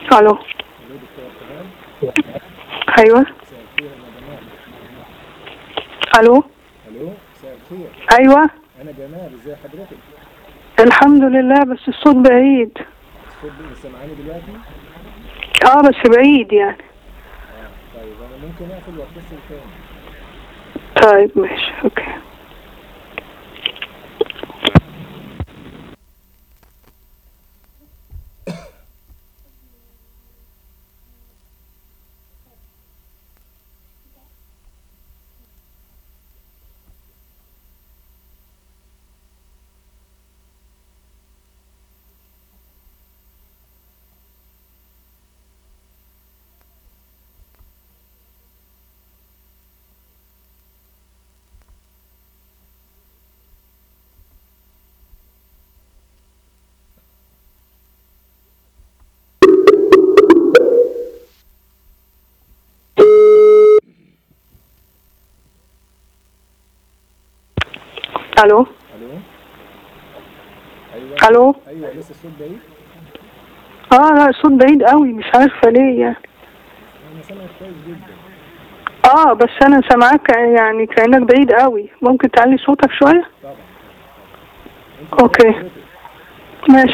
الو ايوه الو الو مساء الخير ايوه انا جمال ازي حضرتك الحمد لله بس الصوت بعيد الصوت ده سامعاني دلوقتي اه بس بعيد يعني اه طيب انا ممكن اقفل واتصل تاني طيب ماشي اوكي الو الو ايوه الو ايوه لسه الصوت بعيد اه لا الصوت بعيد قوي مش عارفه ليه يعني انا سامعك كويس جدا اه بس انا سامعاك يعني كانك بعيد قوي ممكن تعلي صوتك شويه طبعا انت أوكي. ازي حضرتك؟ ماشي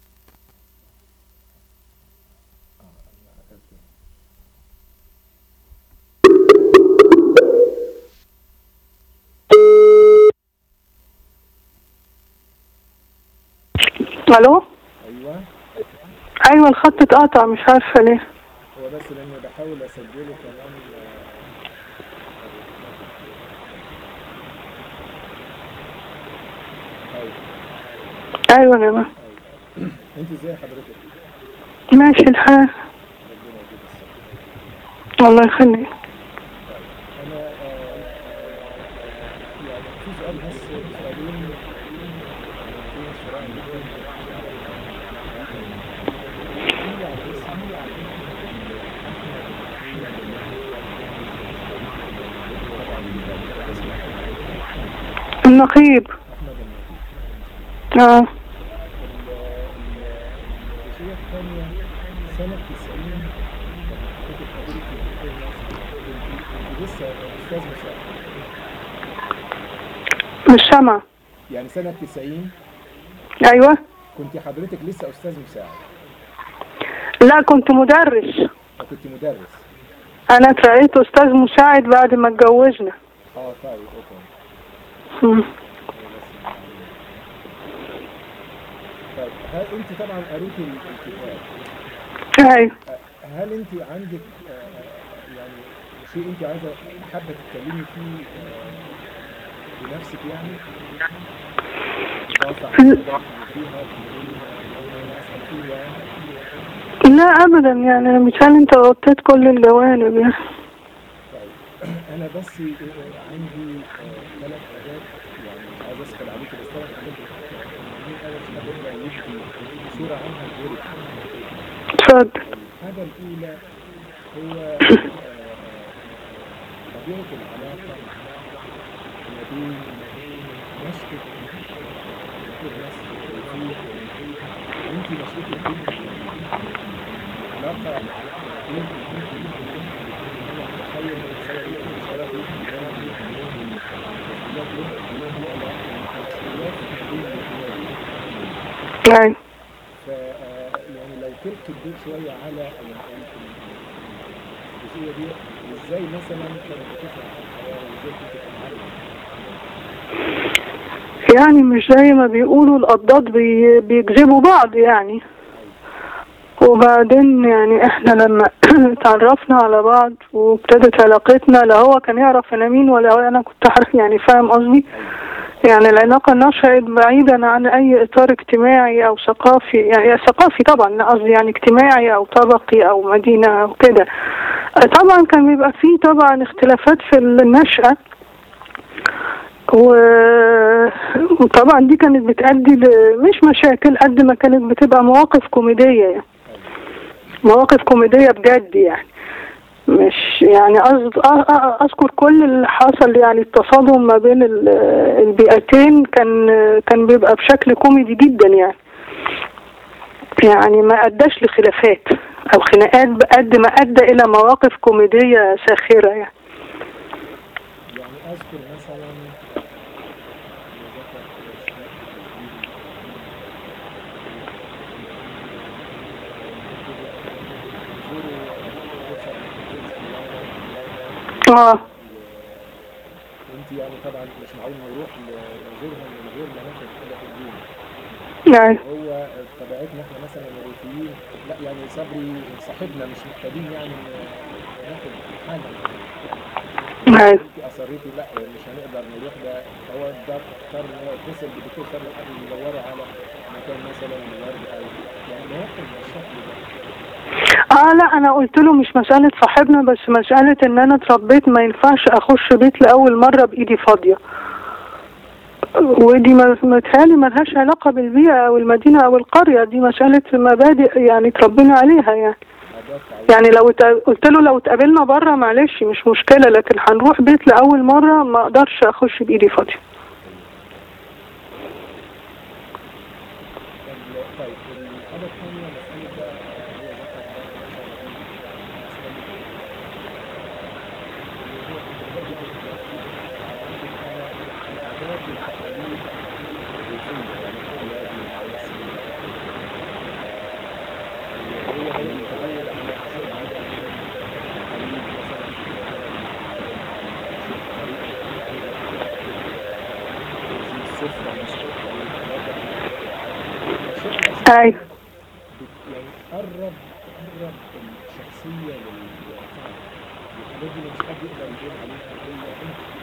الو ايوه ايوه الخط اتقطع مش عارفه ليه هو بس لاني بحاول اسجله كمان آه، ايوه ايوه يا جماعه ايوه انت ازاي حضرتك ماشي الحال ربنا يديك الصحه الله يخليك انا آه، يعني في سؤال بس سؤالين في صراع جدا النقيب احمد النبي اه الجزئيه الثانيه سنه 90 كنت حضرتك في الدكتور ناصر كنت لسه استاذ مساعد مش سامعه يعني سنه 90 ايوه كنت حضرتك لسه استاذ مساعد لا كنت مدرس او كنت مدرس انا اترقيت استاذ مساعد بعد ما اتجوزنا اه طيب اوكي مم. طيب هل انت طبعا قريتي الكتاب ايوه هل انت عندك آه، يعني شيء انت عايزه حابه تتكلمي فيه آه، بنفسك يعني اضافه عن الموضوع اللي فيها تقولي انا اسال فيه يعني لا ابدا يعني مثال انت غطيت كل الجوانب يعني طيب انا بس آه، عندي ثلاث حاجات يعني مش عايز اسال عليك بس ثلاث حاجات مهمين قوي عشان ابدا يدي صوره عنها لغيرك اتفضل الحاجة الأولى هو آه، طبيعة العلاقة ما بين نشأة دكتور نصر توفيق وانت نشأتك انت علاقة بين انا متخيل ان الرسالة دي الرسالة دي ايوه ف آه، يعني لو تلقي الضوء شوية على ال- ال- الجزئية دي ازاي مثلا كانت بتفرق في الحياة وازاي كنت بتتعلم يعني مش زي ما بيقولوا الأضداد بي بيجذبوا بعض يعني وبعدين يعني احنا لما اتعرفنا على بعض وابتدت علاقتنا لا هو كان يعرف انا مين ولا انا كنت عارف يعني فاهم قصدي يعني العلاقة نشأت بعيدا عن أي إطار اجتماعي أو ثقافي يعني ثقافي طبعا لا قصدي يعني اجتماعي أو طبقي أو مدينة أو كده طبعا كان بيبقى فيه طبعا اختلافات في النشأة و- وطبعا دي كانت بتأدي ل- مش مشاكل قد ما كانت بتبقى مواقف كوميدية يعني مواقف كوميدية بجد يعني مش يعني أز- أ- أ- أذكر كل اللي حصل يعني التصادم ما بين ال- البيئتين كان كان بيبقى بشكل كوميدي جدا يعني يعني ما أداش لخلافات او خناقات بقد ما ادى الى مواقف كوميديه ساخره يعني يعني اذكر مثلا اه وانت يعني طبعا مش معقول نروح نزورهم من غير ما ناخد حاجه في الدين يعني هو طبيعتنا احنا مثلا الروتيين لا يعني صبري صاحبنا مش محتاجين يعني ن- ناخد حاجه يعني انت اصريتي لا مش هنقدر نروح ده هو ده اختار ان هو يتصل بدكتور صبري لحد يدوروا على مكان مثلا الورد او يعني مواقف بالشكل ده اه لا انا قلت له مش مسألة صاحبنا بس مسألة ان انا اتربيت ما ينفعش اخش بيت لاول مرة بايدي فاضية ودي ما- متهيألي ملهاش علاقة بالبيئة او المدينة او القرية دي مسألة مبادئ يعني اتربينا عليها يعني عادات تعود يعني لو ات- قلت له لو اتقابلنا بره معلش مش مشكلة لكن هنروح بيت لأول مرة ما اقدرش اخش بايدي فاضية طب- طيب الحاجه الثانيه مساله بقى هو ذكر بقى مثلا اللي هو انت برضه بتتكلم على العادات والتقاليد الريفية يعني الأعياد والأعراس هو بدأ يتغير على حسب عادة التقاليد مثلا في السفرة مثلا الأشياء ايوه بت- يعني قرب قرب الشخصية للواقع الحاجات دي مش حد يقدر يقول عليها إلا أنت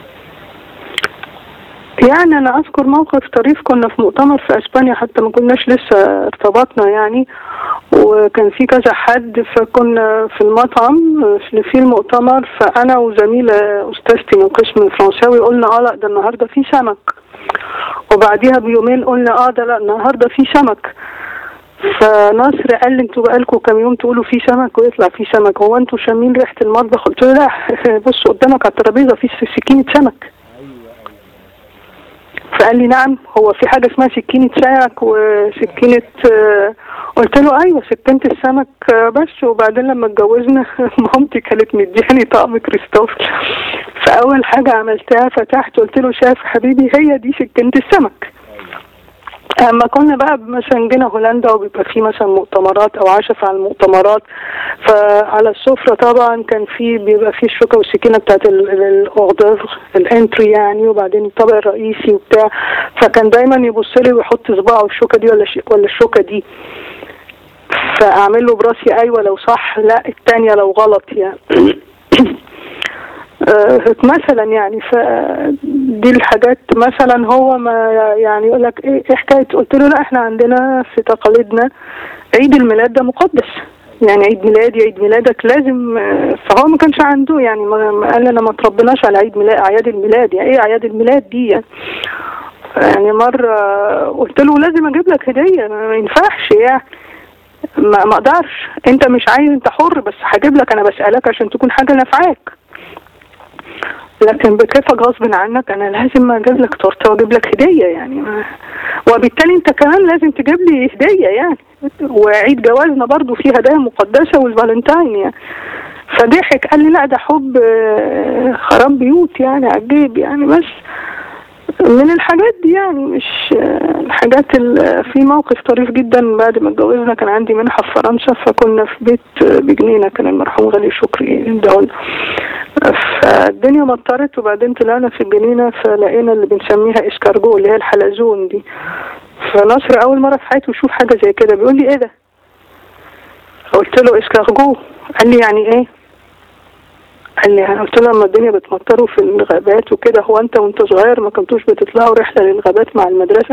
يعني انا اذكر موقف طريف كنا في مؤتمر في اسبانيا حتى ما كناش لسه ارتبطنا يعني وكان في كذا حد فكنا في المطعم اللي فيه المؤتمر فانا وزميله استاذتي من قسم فرنساوي قلنا اه لا ده النهارده في سمك وبعديها بيومين قلنا اه ده لا النهارده في سمك فنصر قال لي انتوا بقالكم كام يوم تقولوا في سمك ويطلع في سمك هو انتوا شامين ريحه المطبخ قلت له لا بص قدامك على الترابيزه في سكينه سمك أيوه أيوه فقال لي نعم هو في حاجة اسمها سكينة سمك وسكينة آه، قلت له أيوة سكينة السمك آه، بس وبعدين لما اتجوزنا مامتي كانت مدياني طقم كريستوفر فأول حاجة عملتها فتحت قلت له شاف حبيبي هي دي سكينة السمك اما كنا بقى مثلا جينا هولندا وبيبقى في مثلا مؤتمرات او عشف على المؤتمرات فعلى السفره طبعا كان في بيبقى في الشوكه والسكينه بتاعت الاوردر الانتري يعني وبعدين الطبق الرئيسي وبتاع فكان دايما يبص لي ويحط صباعه الشوكه دي ولا ش- ولا الشوكه دي فاعمل له براسي ايوه لو صح لا التانية لو غلط يعني آه، مثلا يعني فدي الحاجات مثلا هو ما يعني يقول لك ايه إيه حكايه قلت له لا احنا عندنا في تقاليدنا عيد الميلاد ده مقدس يعني عيد ميلادي عيد ميلادك لازم آه، فهو ما كانش عنده يعني ما ما قال انا ما تربناش على عيد ميلاد اعياد الميلاد يعني ايه اعياد الميلاد دي يعني يعني مرة قلت له لازم اجيب لك هدية ما ما ينفعش يعني ما ما اقدرش انت مش عايز انت حر بس هجيب لك انا بسألك عشان تكون حاجة نافعاك لكن بكيفك غصب عنك انا لازم اجيب لك تورته واجيب لك هديه يعني ما وبالتالي انت كمان لازم تجيب لي هديه يعني وعيد جوازنا برضو فيه هدايا مقدسه والفالنتاين يعني فضحك قال لي لا ده حب آه، خراب بيوت يعني عجيب يعني بس من الحاجات دي يعني مش آه، الحاجات ال- في موقف طريف جدا بعد ما اتجوزنا كان عندي منحة في فرنسا فكنا في بيت آه، بجنينة كان المرحوم غالي شكري اداهولنا فالدنيا مطرت وبعدين طلعنا في الجنينة فلقينا اللي بنسميها اسكارجو اللي هي الحلزون دي فنصر أول مرة في حياته يشوف حاجة زي كده بيقول لي ايه ده؟ قلت له اسكارجو قال لي يعني ايه؟ قال لي انا قلت له لما الدنيا بتمطروا في الغابات وكده هو انت وانت صغير ما كنتوش بتطلعوا رحله للغابات مع المدرسه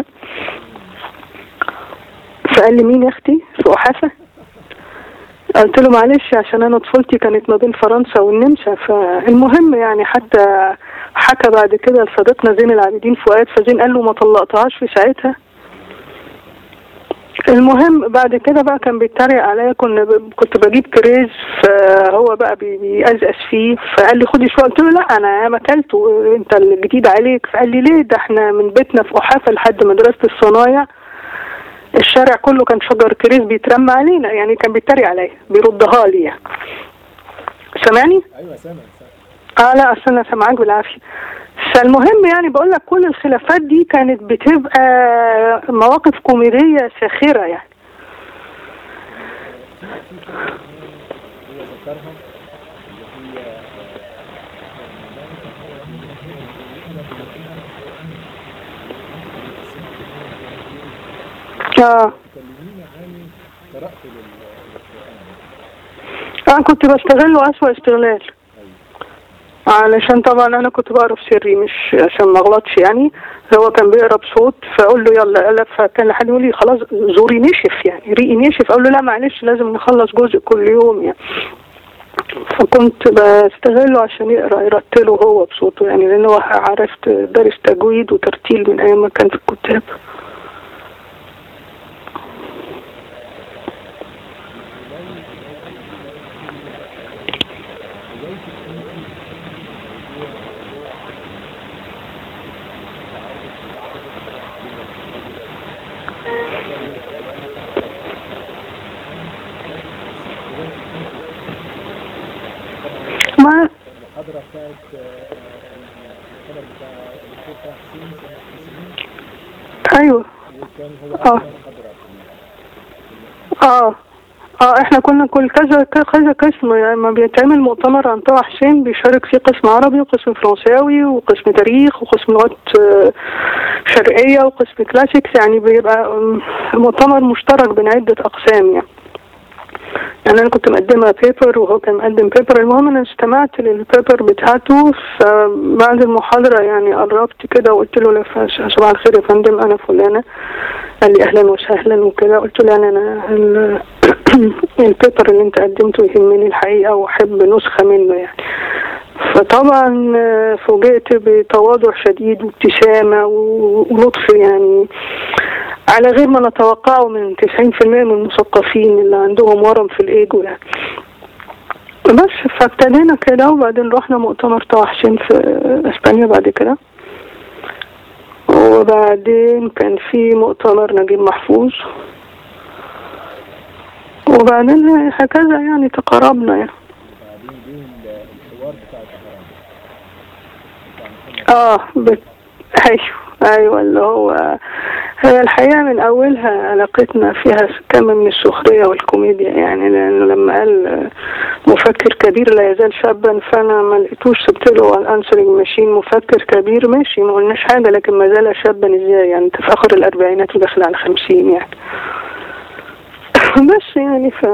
فقال لي مين يا اختي في احافه قلت له معلش عشان انا طفولتي كانت ما بين فرنسا والنمسا فالمهم يعني حتى حكى بعد كده لصديقنا زين العابدين فؤاد فزين قال له ما طلقتهاش في ساعتها المهم بعد كده بقى كان بيتريق عليا كنا ب... كنت بجيب كريز فهو بقى بي- بيقزقز فيه فقال لي خدي شويه قلت له لا انا ما اكلته انت الجديد عليك فقال لي ليه ده احنا من بيتنا في احافه لحد مدرسه الصنايع الشارع كله كان شجر كريز بيترمى علينا يعني كان بيتريق عليا بيردها لي يعني سامعني؟ ايوه سامع سامع اه لا اصل انا سامعاك بالعافيه فالمهم يعني بقول لك كل الخلافات دي كانت بتبقى مواقف كوميديه ساخره يعني هو ذكرها اللي هي اه تكلمينا عن قراءته للقرآن انا كنت بستغله اسوأ استغلال علشان طبعا انا كنت بقرا في سري مش عشان ما اغلطش يعني هو كان بيقرا بصوت فاقول له يلا يلا فكان لحد يقول لي خلاص زوري نشف يعني ريقي نشف اقول له لا معلش لازم نخلص جزء كل يوم يعني فكنت بستغله عشان يقرا يرتله هو بصوته يعني لانه هو عرفت دارس تجويد وترتيل من ايام ما كان في الكتاب ما المحاضرة بتاعت آه، المحاضرة بتاع الدكتور طه حسين سنة 90 ايوه وكان هو آه. أول محاضرة في اه اه احنا كنا كل كذا كذا قسم يعني لما بيتعمل مؤتمر عن طه حسين بيشارك فيه قسم عربي وقسم فرنساوي وقسم تاريخ وقسم لغات آه، شرقية وقسم كلاسيكس يعني بيبقى آم، مؤتمر مشترك بين عدة أقسام يعني يعني أنا كنت مقدمة بيبر وهو كان مقدم بيبر المهم أنا استمعت للبيبر بتاعته فبعد المحاضرة يعني قربت كده وقلت له لف- صباح الخير يا فندم أنا فلانة قال لي أهلا وسهلا وكده قلت له يعني أنا ال- البيبر اللي أنت قدمته يهمني الحقيقة وأحب نسخة منه يعني فطبعا آه، فوجئت بتواضع شديد وابتسامة و- ولطف يعني على غير ما نتوقعه من 90% من المثقفين اللي عندهم ورم في الايجو يعني بس فابتدينا كده وبعدين رحنا مؤتمر طه حسين في اسبانيا بعد كده وبعدين كان في مؤتمر نجيب محفوظ وبعدين هكذا يعني تقاربنا يعني وبعدين جه ال- الحوار بتاع الطهران بتاع محمد اه بت... ايوه ايوه اللي هو هي الحقيقه من اولها علاقتنا فيها كم من السخريه والكوميديا يعني لانه لما قال آه، مفكر كبير لا يزال شابا فانا ما لقيتوش سبت له على الانسرنج ماشين مفكر كبير ماشي ما قلناش حاجه لكن ما زال شابا ازاي يعني انت في اخر الاربعينات وداخل على الخمسين يعني بس يعني ف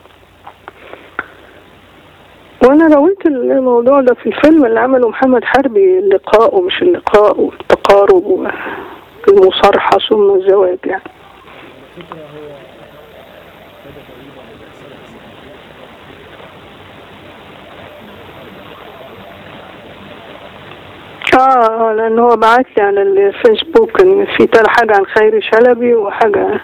وانا رويت الموضوع ده في الفيلم اللي عمله محمد حربي اللقاء ومش اللقاء والتقارب والمصارحة ثم الزواج يعني الفكرة هو ابتدى تقريبا سنة 90 اه اه لان هو بعت لي على الفيسبوك ان في ترى حاجة عن خيري شلبي وحاجة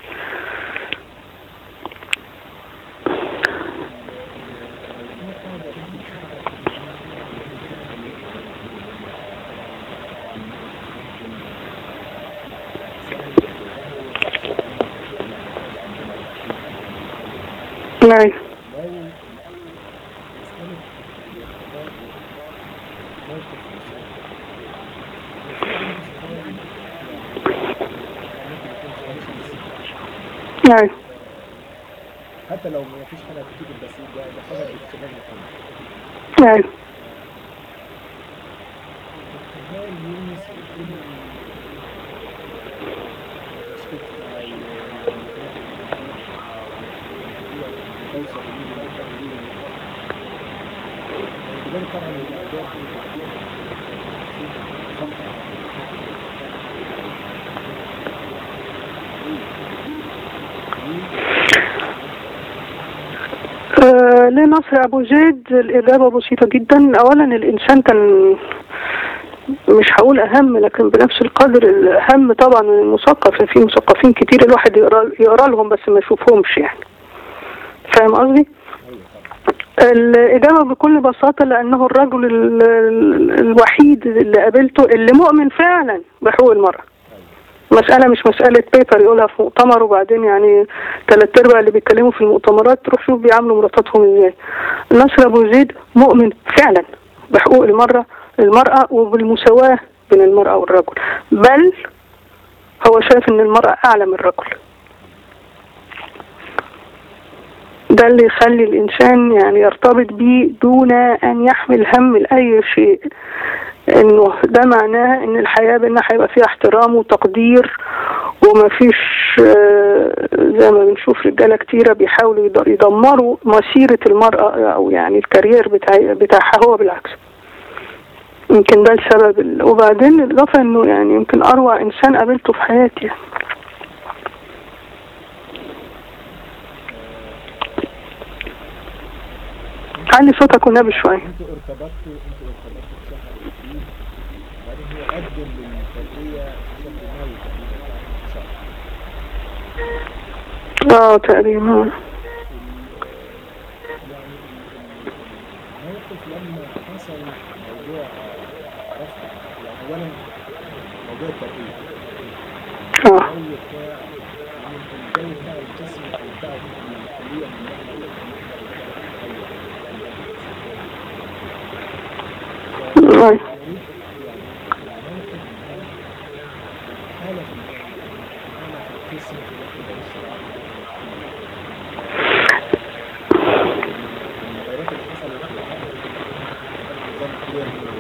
نعم لو مسألة الارتباط موقف مسؤول نعم حتى لو ما فيش حاجة تكتب بس ده ده خبر اكتشاف محمد نعم هل يونس يكون تشكيك أو توصل إليه الأكثر إليه بجانب طبعا الأداء آه لنصر أبو زيد الإجابة بسيطة جدا أولا الإنسان كان مش هقول أهم لكن بنفس القدر الأهم طبعا من المثقف في مثقفين كتير الواحد يقرا يقرا لهم بس ما يشوفهمش يعني فاهم قصدي؟ الإجابة بكل بساطة لأنه الرجل ال- ال- الوحيد اللي قابلته اللي مؤمن فعلا بحقوق المرأة مسألة مش مسألة بيبر يقولها في مؤتمر وبعدين يعني تلات أرباع اللي بيتكلموا في المؤتمرات تروح شوف بيعاملوا مراتاتهم ازاي نصر أبو زيد مؤمن فعلا بحقوق المرأة المرأة وبالمساواة بين المرأة والرجل بل هو شايف ان المرأة أعلى من الرجل ده اللي يخلي الإنسان يعني يرتبط بيه دون أن يحمل هم لأي شيء إنه ده معناه إن الحياة بينا هيبقى فيها احترام وتقدير ومفيش آه، زي ما بنشوف رجالة كتيرة بيحاولوا يد- يدمروا مسيرة المرأة أو يعني الكارير بتاع بتاعها هو بالعكس يمكن ده السبب ال- وبعدين الإضافة إنه يعني يمكن أروع إنسان قابلته في حياتي علي صوتك والنبي شوية انتوا ارتبطتوا انتوا ارتبطتوا في شهر ابريل وبعدين هو قدم للتربية في شهر مايو تقريبا في شهر اه تقريبا يعني الموقف لما حصل موضوع رفع يعني اولا موضوع التربية اه الجو بتاع الجو بتاع القسم او بتاع الكلية من ناحية أيوة. يريد يعني الموقف ده حالة في حالة في القسم في الوقت ده الصراحة المغيرات اللي حصلت في نظام الكلية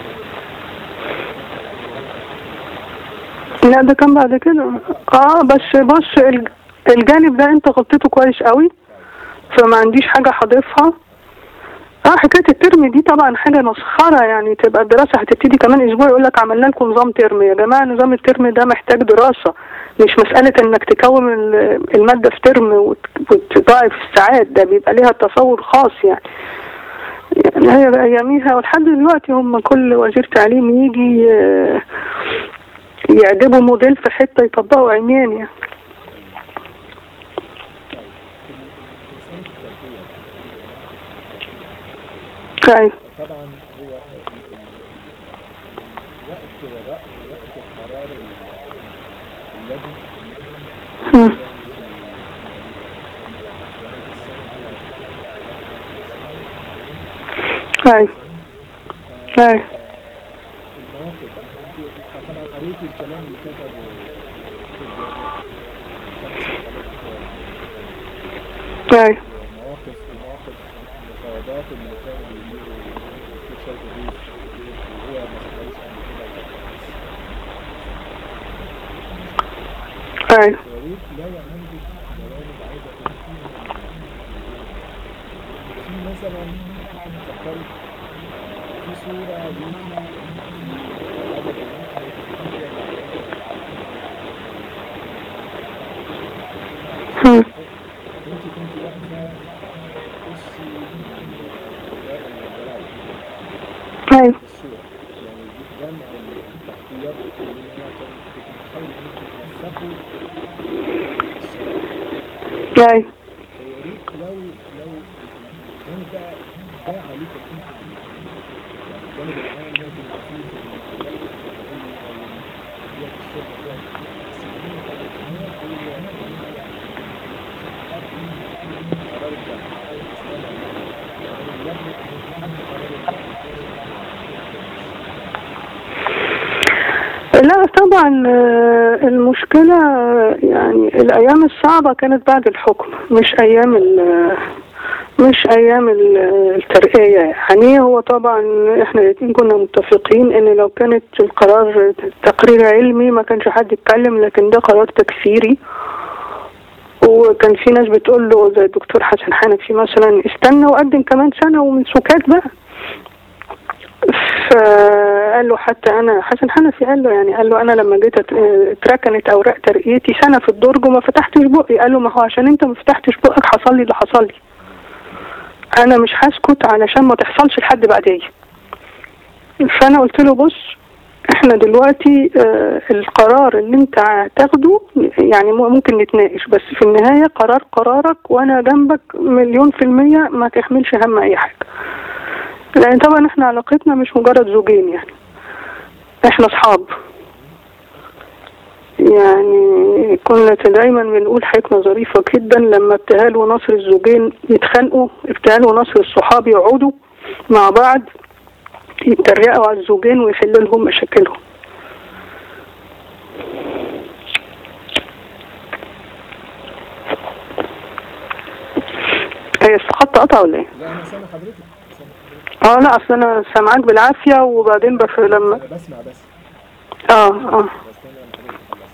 لا ده كان بعد كده اه بس بص الج- الجانب ده انت غلطته كويس قوي فما عنديش حاجة هضيفها اه حكاية الترم دي طبعا حاجة مسخرة يعني تبقى الدراسة هتبتدي كمان اسبوع يقول لك عملنا لكم نظام ترم يا جماعة نظام الترم ده محتاج دراسة مش مسألة انك تكون ال- المادة في ترم وت- وتضاعف الساعات ده بيبقى ليها تصور خاص يعني يعني هي بقى اياميها ولحد دلوقتي هم كل وزير تعليم يجي آه، يعجبوا موديل في حتة يطبقوا عميان يعني أيوة. طبعا هو ال- ال- الوقت وراء وقت قرار اللجنة مم. أيوة. أيوة. المواقف انت طبعا قريتي الكلام اللي كتبه في الجامعة أيوة. مواقف مواقف مفاوضات اللي كانوا بيديروا في شرق الريف وهو ما سافرش قبل كده أيوة. يا ريت لو عندك جوانب عايزة تحكيها في مثلا فكرت في صورة ليكي مم. انت كنت واقفة بصي الجرايد أيوة. الصورة يعني دي جمع التغطيات اللي هي كانت بتحاول ان انت توثقوا الصورة أيوة. فيا ريت لو لو كان ده ده عليك انت يعني الجانب العام ممكن يبقى فيه في المحاولات التدريبية او الحاجات الشرطة ده بس الجانب العام هو قرار الجامعة استنى اللجنة حتى قرار الجامعة لا طبعا آه، المشكلة آه، يعني الأيام الصعبة كانت بعد الحكم مش أيام ال- مش أيام ال- الترقية يعني هو طبعا إحنا الاتنين كنا متفقين إن لو كانت القرار تقرير علمي ما كانش حد يتكلم لكن ده قرار تكفيري وكان في ناس بتقول له زي الدكتور حسن حنفي مثلا استنى وقدم كمان سنة ومن سكات بقى فقال له حتى انا حسن حنفي قال له يعني قال له انا لما جيت أت- اتركنت اوراق ترقيتي سنه في الدرج وما فتحتش بقي قال له ما هو عشان انت ما فتحتش بقك حصل لي اللي حصل لي انا مش هسكت علشان ما تحصلش لحد بعديه فانا قلت له بص احنا دلوقتي آه، القرار اللي انت هتاخده يعني م- ممكن نتناقش بس في النهايه قرار قرارك وانا جنبك مليون في الميه ما تحملش هم اي حاجه لان طبعا احنا علاقتنا مش مجرد زوجين يعني احنا اصحاب يعني كنا دايما بنقول حكمة ظريفة جدا لما ابتهال ونصر الزوجين يتخانقوا ابتهال ونصر الصحاب يقعدوا مع بعض يتريقوا على الزوجين ويحلوا لهم مشاكلهم هي الخط قطع ولا ايه؟ لا انا سامع حضرتك سامع حضرتك اه لا اصل انا سامعاك بالعافية وبعدين بس لما انا بسمع بس اه اه بستنى لما حضرتك تخلص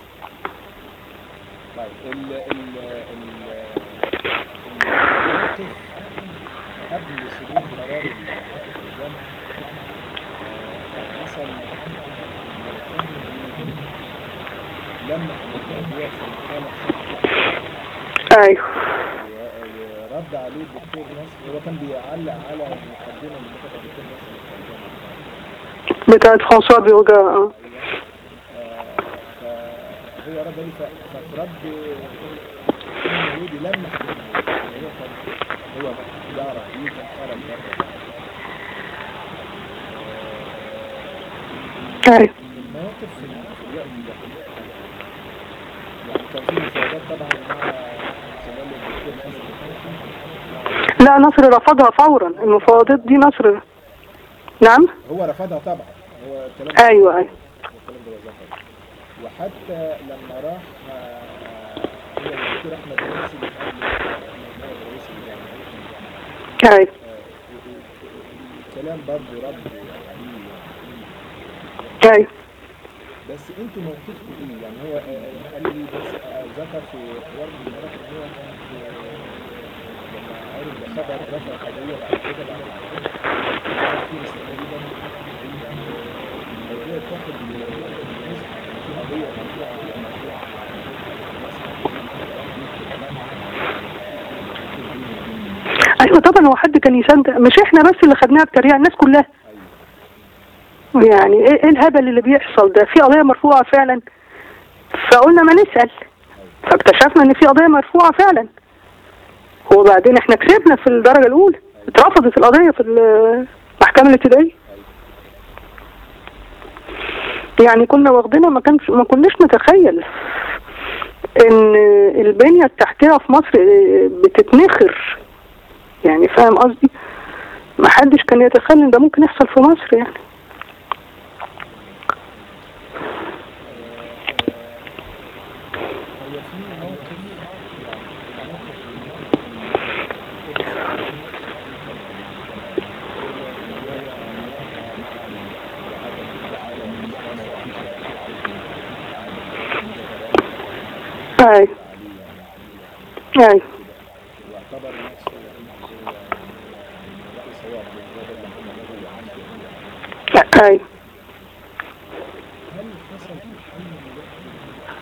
طيب ال ال ال الموقف قبل صدور قرار الالتزام آه، حصل لما الأدوية في الحالة ايوه و- ورد عليه الدكتور نصر هو كان بيعلق على المقدمة اللي كتبها الدكتور نصر القدامى. بتاعت فرانسوا بيوجا اه آه، فهو رد عليه ف- ففي رد اليهودي لما حكينا هو كان هو يعرف ايه كان خرج بره ايوه المواقف في في الوقت ده يعني كان في مفاوضات طبعا مع زميل الدكتور حسن لا نصر رفضها فورا المفاوضات دي نصر نعم هو رفضها طبعا هو الكلام ده ايوه ايوه الكلام ده وزفر وحتى لما راح آه، هو الدكتور احمد رئيس اللي قبل رئيس الجامعه ايوه الكلام برضه رد عليه ايوه بس انتوا موقفكم ايه؟ يعني هو آه، آه، قال لي بس آه، ذكر في حوار من المرات ان هو كان في لما عرف بخبر رفع قضيه بعد كده بعد كده في ناس تقريبا الموضوع اتاخد بالنسبه في قضيه مرفوعه عليها مرفوعه ايوه طبعا هو حد كان يصدق مش احنا بس اللي خدناها بتريقه الناس كلها يعني ايه إيه الهبل اللي بيحصل ده في قضيه مرفوعه فعلا فقلنا ما نسال فاكتشفنا ان في قضيه مرفوعه فعلا وبعدين احنا كسبنا في الدرجه الاولى اترفضت القضيه في المحكمه الابتدائيه يعني كنا واخدينها ما كانش ما كناش نتخيل ان البنيه التحتيه في مصر بتتنخر يعني فاهم قصدي ما حدش كان يتخيل ان ده ممكن يحصل في مصر يعني هو في موقف ايوه ايوه واعتبر نفسه هو رأي صواب بالنسبة اللي عمله هو عنده ايوه هل حصل في حل من الوقت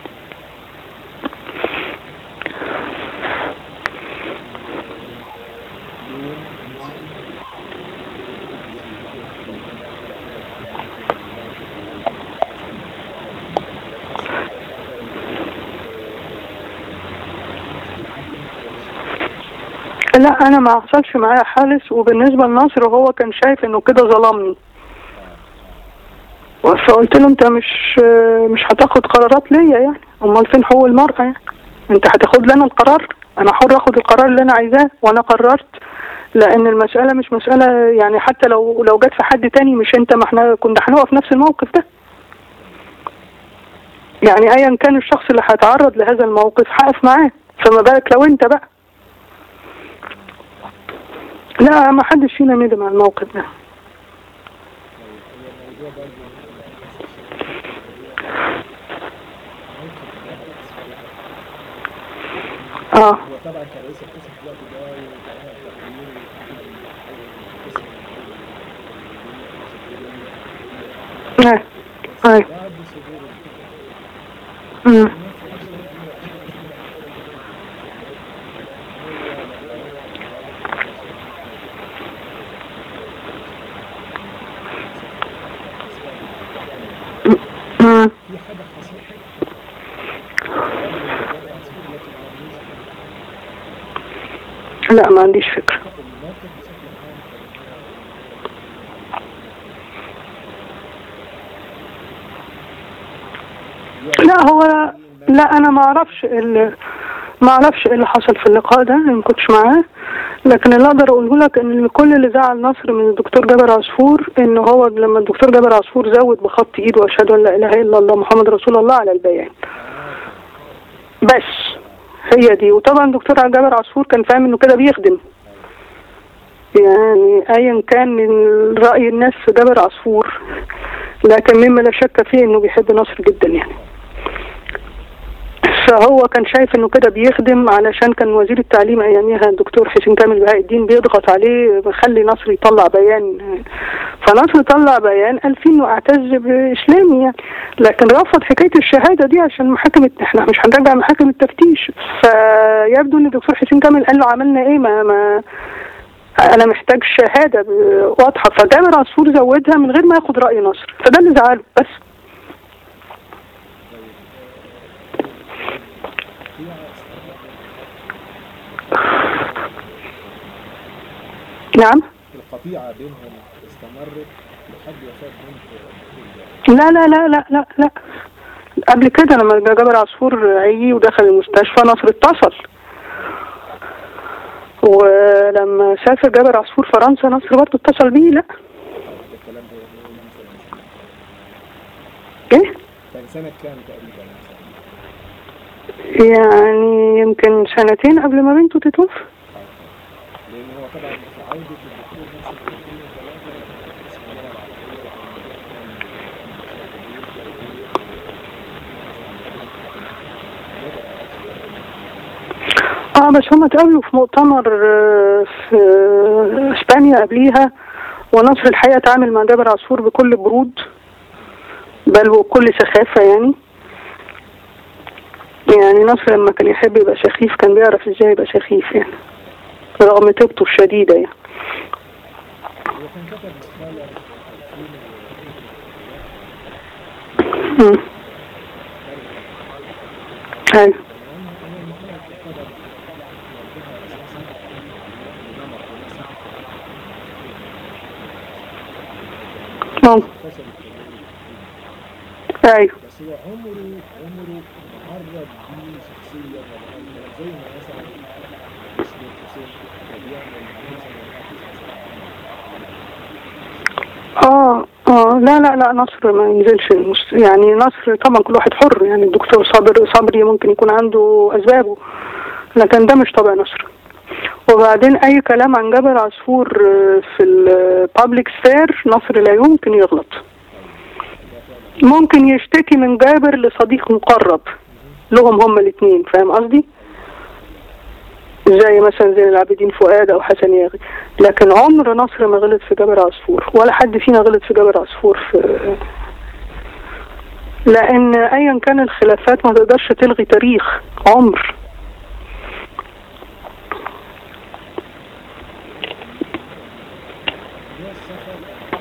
لا انا ما حصلش معايا حادث وبالنسبه لناصر هو كان شايف انه كده ظلمني فقلت له انت مش مش هتاخد قرارات ليا يعني امال فين حقوق المرأة يعني انت هتاخد لنا القرار انا حر اخد القرار اللي انا عايزاه وانا قررت لان المسألة مش مسألة يعني حتى لو لو جت في حد تاني مش انت ما احنا كنا هنقف نفس الموقف ده يعني ايا كان الشخص اللي هيتعرض لهذا الموقف هقف معاه فما بالك لو انت بقى لا ما حدش فينا ندم على الموقف ده هو الموضوع برضه اه هو طبعا كان رئيس القسم في الوقت ده وكان تقرير القسم ايوه ايوه بعد صدور أمم. أمم. في حاجة حصلت لا ما عنديش فكرة الموقف بشكل عام كان لا هو لا انا ما اعرفش ال- ما اعرفش ايه اللي حصل في اللقاء ده أنا ما كنتش معاه لكن اللي اقدر اقوله لك ان كل اللي زعل نصر من الدكتور جابر عصفور ان هو لما الدكتور جابر عصفور زود بخط ايده واشهد ان لا اله الا الله محمد رسول الله على البيان بس هي دي وطبعا دكتور جابر عصفور كان فاهم انه كده بيخدم يعني ايا كان من راي الناس في جابر عصفور لكن مما لا شك فيه انه بيحب نصر جدا يعني فهو كان شايف انه كده بيخدم علشان كان وزير التعليم اياميها الدكتور حسين كامل بهاء الدين بيضغط عليه بخلي نصر يطلع بيان فنصر طلع بيان قال فيه انه اعتز باسلامي يعني لكن رفض حكايه الشهاده دي عشان محاكم احنا مش هنرجع محاكم التفتيش فيبدو ان الدكتور حسين كامل قال له عملنا ايه ما ما انا محتاج شهاده ب- واضحه فجابر عصفور زودها من غير ما ياخد راي نصر فده اللي زعله بس نعم القطيعة بينهم استمرت لحد وفاة بنت لا لا لا لا لا لا قبل كده لما جابر عصفور عي ودخل المستشفى نصر اتصل ولما سافر جابر عصفور فرنسا نصر برضه اتصل بيه لا الكلام ده يقول مثلا ايه كان سنة كام تقريبا مثلا يعني يمكن سنتين قبل ما بنته تتوفى لأن هو طبعا في عودة الدكتور نفس الدكتور ثلاثة اسم الله العربية اه بس هم اتقابلوا في مؤتمر آه، في آه، اسبانيا قبليها ونصر الحقيقه تعامل مع جابر عصفور بكل برود بل وبكل سخافه يعني يعني نصر لما كان يحب يبقى سخيف كان بيعرف ازاي يبقى سخيف يعني رغم طيبته الشديدة يعني هو كان كتب مقالة مم. أيوة ممكن فشل أيوة بس هو عمره عمره تعرض بيه شخصيا ولا زي ما مثلا اسمه حسين كان بيعمل مثلا اه اه لا لا لا نصر ما ينزلش المست... يعني نصر طبعا كل واحد حر يعني الدكتور صابر صبري ممكن يكون عنده اسبابه لكن ده مش طبع نصر وبعدين اي كلام عن جبل عصفور آه، في البابليك سفير نصر لا يمكن يغلط ممكن يشتكي من جابر لصديق مقرب لهم هما الاثنين فاهم قصدي زي مثلا زين العابدين فؤاد او حسن ياغي لكن عمر نصر ما غلط في جابر عصفور ولا حد فينا غلط في جابر عصفور في لان ايا كان الخلافات ما تقدرش تلغي تاريخ عمر هو السفر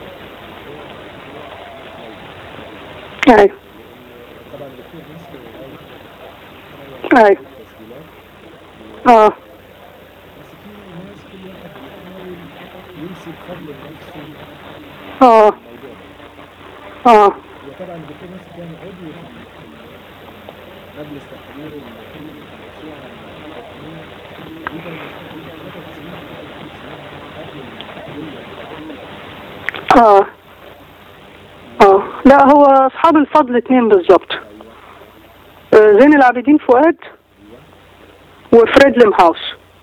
ايوه طبعا الدكتور نصر ايوه تسجيلات اه بس في ناس كل واحد بيحاول ينسب فضل لنفسه اه الموضوع ده اه وطبعا الدكتور نصر كان عضو في مجلس تحرير الموسوعة الحكومية دي كان مستقبل ثلاث سنين قبل الكلية اه اه لا هو اصحاب الفضل اتنين بالظبط آه، زين العابدين فؤاد وفريد لمهاوس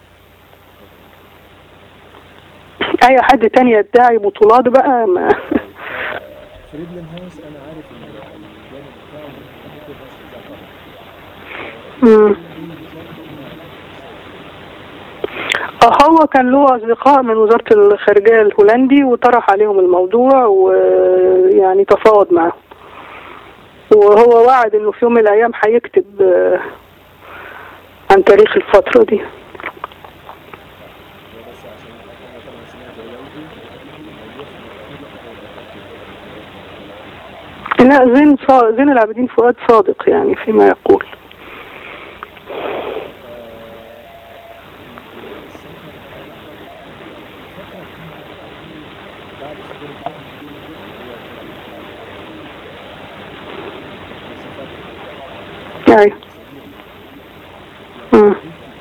اي حد تاني يدعي بطولات بقى ما فريدلين هاوس انا عارف ان الجانب بتاعه من الدكتور نصر زعفر مم. آه، هو كان له أصدقاء من وزارة الخارجية الهولندي وطرح عليهم الموضوع ويعني تفاوض معهم وهو وعد انه في يوم من الايام هيكتب آه، عن تاريخ الفترة دي بس عشان انا طبعا سمعت روايته الموضوع في لا زين صا... زين العابدين فؤاد صادق يعني فيما يقول بعد صدور الحكم ايوه مم.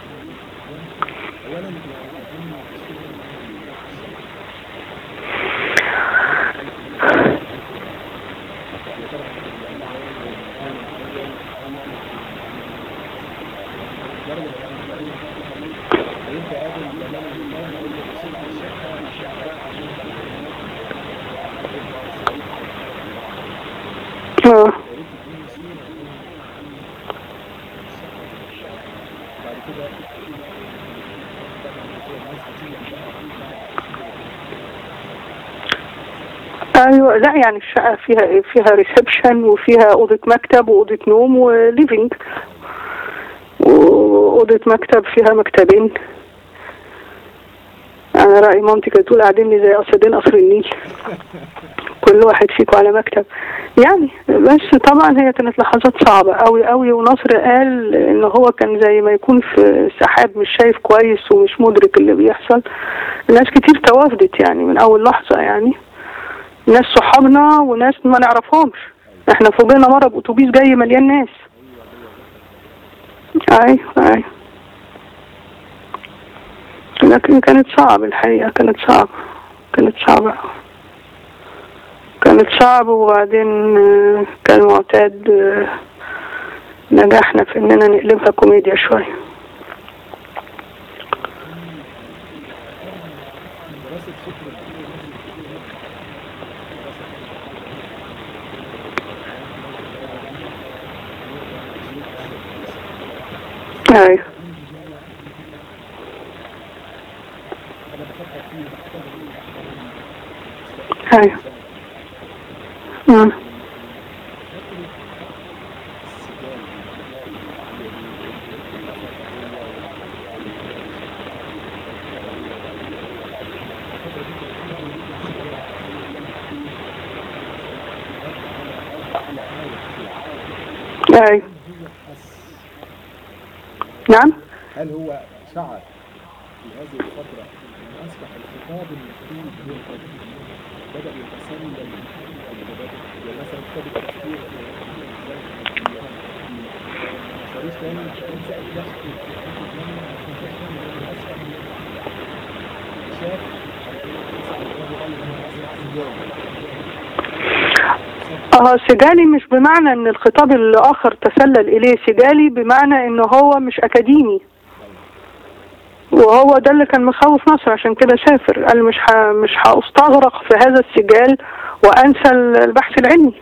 اولا يعني هيبقى قابل لما الإمام يقول له اصل الشقة شقة عشان اه يا ريت تديني صورة بعد كده طبعا كده الناس هتيجي ايوه لا يعني الشقه فيها ايه فيها ريسبشن وفيها اوضه مكتب واوضه نوم وليفينج واوضه مكتب فيها مكتبين انا راي مامتي كانت تقول قاعدين لي زي اسدين قصر النيل كل واحد فيكم على مكتب يعني بس طبعا هي كانت لحظات صعبة قوي قوي ونصر قال ان هو كان زي ما يكون في سحاب مش شايف كويس ومش مدرك اللي بيحصل ناس كتير توافدت يعني من اول لحظة يعني ناس صحابنا وناس ما نعرفهمش احنا فوجئنا مرة بأتوبيس جاي مليان ناس ايوه ايوه لكن كانت صعب الحقيقة كانت صعبة كانت صعبة أوي. كانت صعبة وبعدين آه، كالمعتاد آه، نجحنا في اننا نقلبها كوميديا شوية دراسة فكرة ايوه أنا بفكر فيه ايوه مم. ايوه نعم هل هو شعر في هذه الفترة أن أصبح الخطاب المكتوب ينقض بدأ يتسلل الجبال يعني مثلا كتاب التفكير شريف تاني كان سأل نفسه في حتة منه عشان تفهم إن أصبح شاف اه سجالي مش بمعنى ان الخطاب الاخر تسلل اليه سجالي بمعنى ان هو مش اكاديمي وهو ده اللي كان مخوف نصر عشان كده سافر قال مش ح... مش هستغرق في هذا السجال وانسى البحث العلمي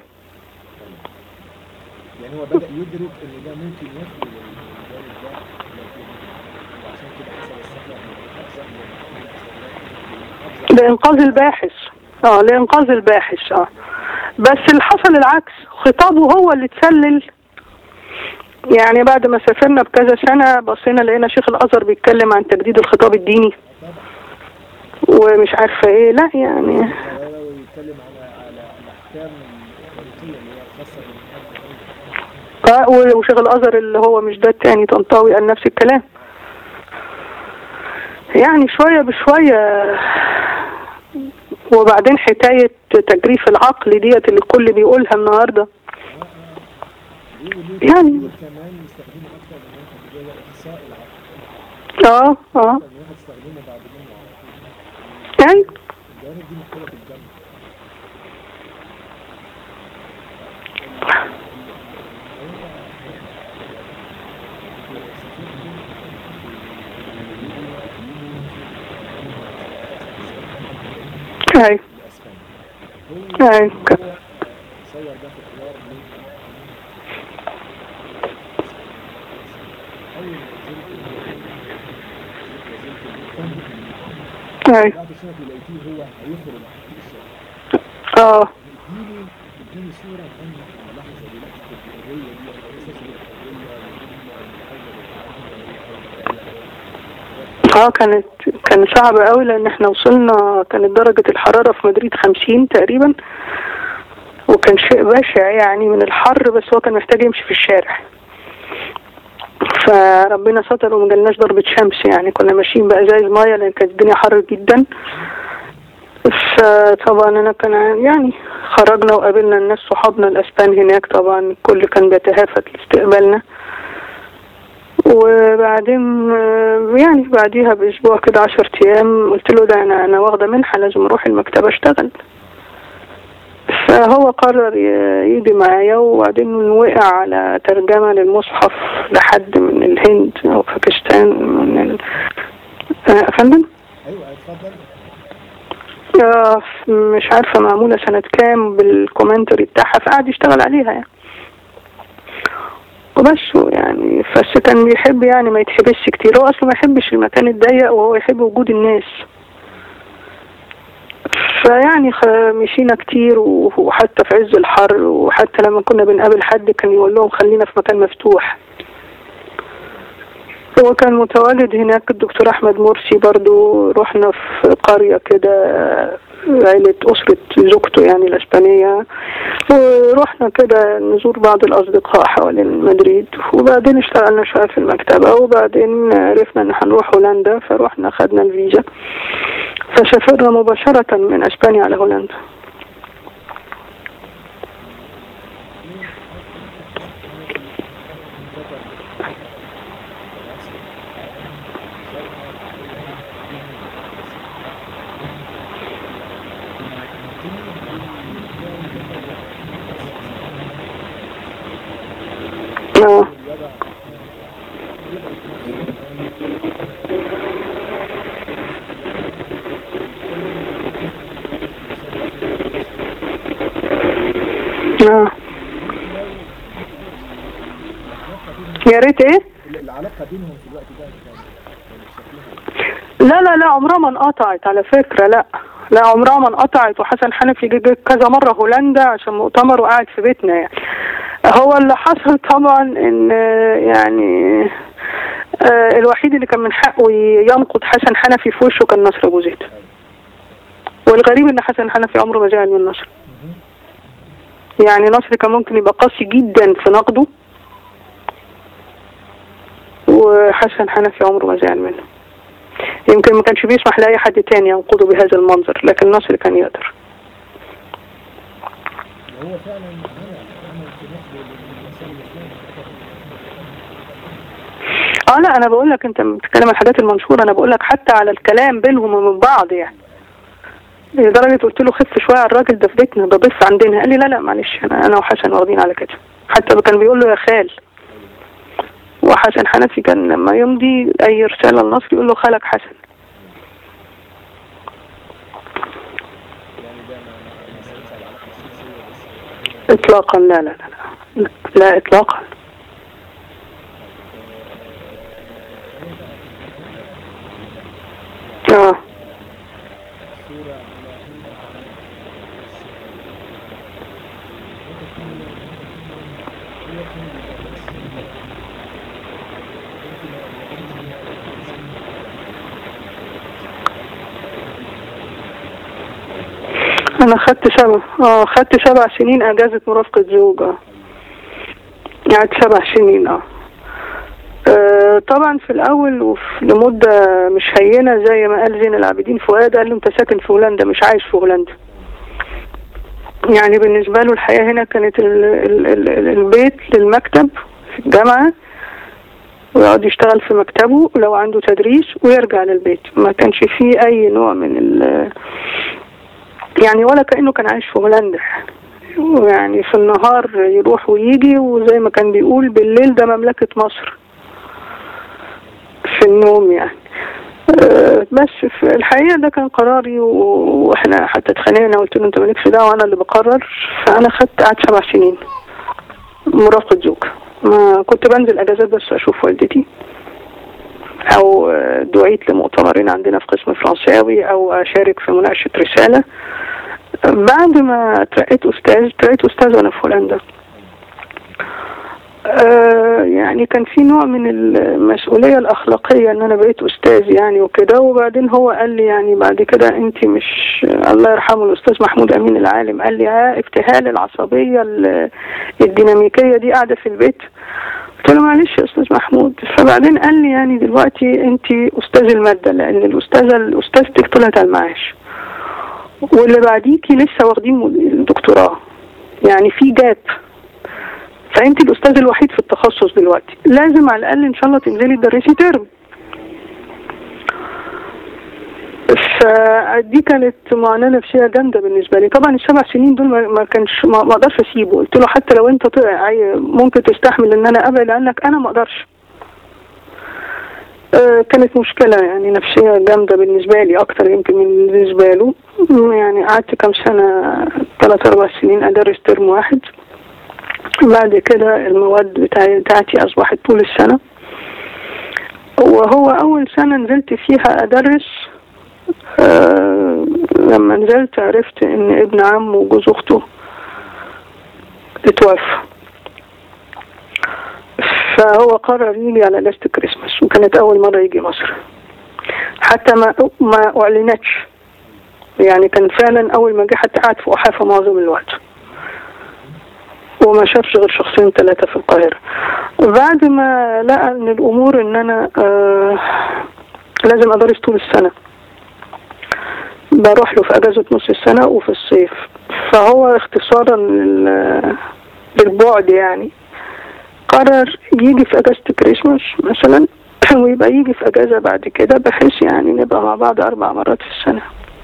يعني هو بدأ يدرك إن ده ممكن يخلو للجانب ده لكن وعشان كده حصل السفر من المحافظة من المحافظة لانقاذ الباحث اه لانقاذ الباحث اه بس اللي حصل العكس خطابه هو اللي اتسلل يعني بعد ما سافرنا بكذا سنة بصينا لقينا شيخ الأزهر بيتكلم عن تجديد الخطاب الديني ومش عارفة ايه لا يعني هو يتكلم على على الأحكام الخارجية اللي هي الخاصة بالحج آه، وشيخ الأزهر اللي هو مش ده التاني طنطاوي قال نفس الكلام يعني شوية بشوية وبعدين حكاية تجريف العقل ديت اللي الكل بيقولها النهاردة يعني. كمان يستخدموا أكتر من واحد اللي هو إحصاء العقل اه اه أكتر من واحد استخدمه بعد منه يعني الجوانب دي مكتوبة في الجنة ايوه الأسفل ايوه ك- صور ده في حوار من أول ما نزلت ايوه بعد الشنط اللي لقيتيه هو هيخرج في الشارع اه اديني اديني صورة عن اللحظة دي لحظة الحرية دي أو إحساس بالحرية اه كانت كان صعب قوي لان احنا وصلنا كانت درجة الحرارة في مدريد خمسين تقريبا وكان شيء بشع يعني من الحر بس هو كان محتاج يمشي في الشارع فربنا ستر وما جالناش ضربة شمس يعني كنا ماشيين بأزايز مية لأن كانت الدنيا حر جدا فطبعا أنا كان يعني خرجنا وقابلنا الناس صحابنا الاسبان هناك طبعا الكل كان بيتهافت لاستقبالنا وبعدين آه، يعني بعديها باسبوع كده عشر ايام قلت له ده انا انا واخده منحه لازم اروح المكتبه اشتغل فهو قرر ي- يجي معايا وبعدين وقع على ترجمه للمصحف لحد من الهند او باكستان من ال... آه، افندم ايوه اتفضل آه، مش عارفة معمولة سنة كام بالكومنتري بتاعها فقعد يشتغل عليها يعني وبس يعني بس كان بيحب يعني ما يتحبسش كتير هو اصلا ما يحبش المكان الضيق وهو يحب وجود الناس فيعني خ- مشينا كتير و- وحتى في عز الحر وحتى لما كنا بنقابل حد كان يقول لهم خلينا في مكان مفتوح هو كان متواجد هناك الدكتور احمد مرسي برضو رحنا في قرية كده عيلة أسرة زوجته يعني الإسبانية ورحنا كده نزور بعض الأصدقاء حوالين مدريد وبعدين اشتغلنا شوية في المكتبة وبعدين عرفنا إن هنروح هولندا فروحنا خدنا الفيزا فسافرنا مباشرة من أسبانيا على هولندا آه. آه. يا ريت ايه العلاقه بينهم في الوقت ده كان كان شكلها لا لا لا عمرها ما انقطعت على فكرة لا لا عمرها ما انقطعت وحسن حنفي جه جه كذا مرة هولندا عشان مؤتمر وقاعد في بيتنا يعني هو اللي حصل طبعا ان آه، يعني آه، الوحيد اللي كان من حقه ينقد حسن حنفي في وشه كان نصر ابو زيد والغريب ان حسن حنفي عمره ما زعل من نصر يعني نصر كان ممكن يبقى قاسي جدا في نقده وحسن حنفي عمره ما زعل منه يمكن ما كانش بيسمح لأي حد تاني ينقده بهذا المنظر لكن نصر كان يقدر وهو فعلا عمل عمل في نقد للمسائل الاسلاميه اه لا انا بقول لك انت بتتكلم عن الحاجات المنشوره انا بقول لك حتى على الكلام بينهم ومن بعض يعني لدرجه قلت له خف شويه على الراجل ده في بيتنا ده ضيف عندنا قال لي لا لا معلش انا انا وحسن واخدين على كده حتى كان بيقول له يا خال وحسن حنفي كان لما يمضي اي رساله لنصر يقول له خالك حسن يعني ده ما ما ما سالش على العلاقه الشخصيه بس اطلاقا لا لا لا لا, لا اطلاقا اه صوره على انا خدت سبع اه خدت سبع سنين اجازة مرافقة زوج اه قعدت سبع سنين اه آه، طبعا في الاول وفي لمدة مش هينة زي ما قال زين العابدين فؤاد قال له انت ساكن في هولندا مش عايش في هولندا يعني بالنسبة له الحياة هنا كانت ال ال ال البيت للمكتب في الجامعة ويقعد يشتغل في مكتبه لو عنده تدريس ويرجع للبيت ما كانش فيه اي نوع من ال يعني ولا كأنه كان عايش في هولندا يعني في النهار يروح ويجي وزي ما كان بيقول بالليل ده مملكة مصر في النوم يعني أه، بس في الحقيقة ده كان قراري و- واحنا حتى اتخانقنا قلت له انت مالكش دعوة انا اللي بقرر فانا خدت قعدت سبع سنين مرافقة زوج ما كنت بنزل اجازات بس اشوف والدتي او آه، دعيت لمؤتمرين عندنا في قسم فرنساوي او اشارك في مناقشة رسالة بعد ما ترقيت استاذ ترقيت استاذ وانا في هولندا آه، يعني كان في نوع من المسؤولية الأخلاقية إن أنا بقيت أستاذ يعني وكده وبعدين هو قال لي يعني بعد كده أنت مش الله يرحمه الأستاذ محمود أمين العالم قال لي ها ابتهال العصبية ال- الديناميكية دي قاعدة في البيت قلت له معلش يا أستاذ محمود فبعدين قال لي يعني دلوقتي أنت أستاذ المادة لأن الأستاذة الأستاذتك طلعت على المعاش واللي بعديكي لسه واخدين مد- الدكتور دكتوراه يعني في جاب فانت الاستاذ الوحيد في التخصص دلوقتي لازم على الاقل ان شاء الله تنزلي تدرسي ترم فدي كانت معاناة نفسية جامدة بالنسبة لي طبعا السبع سنين دول ما ما كانش ما ما اقدرش اسيبه قلت له حتى لو انت ط- عاي- ممكن تستحمل ان انا ابعد عنك انا ما اقدرش آه، كانت مشكلة يعني نفسية جامدة بالنسبة لي أكتر يمكن من بالنسبة له يعني قعدت كام سنة ثلاث أربع سنين أدرس ترم واحد بعد كده المواد بتاعي بتاعتي أصبحت طول السنة وهو أول سنة نزلت فيها أدرس آه لما نزلت عرفت إن ابن عمه وجوز أخته اتوفى فهو قرر يجي على اجازة الكريسماس وكانت أول مرة يجي مصر حتى ما ما أعلنتش يعني كان فعلا أول ما جه حتى قعد في أحافة معظم الوقت وما شافش غير شخصين ثلاثة في القاهرة بعد ما لقى ان الامور ان انا آه لازم ادرس طول السنة بروح له في اجازة نص السنة وفي الصيف فهو اختصارا لل- للبعد يعني قرر يجي في اجازة الكريسماس مثلا ويبقى يجي في اجازة بعد كده بحيث يعني نبقى مع بعض اربع مرات في السنة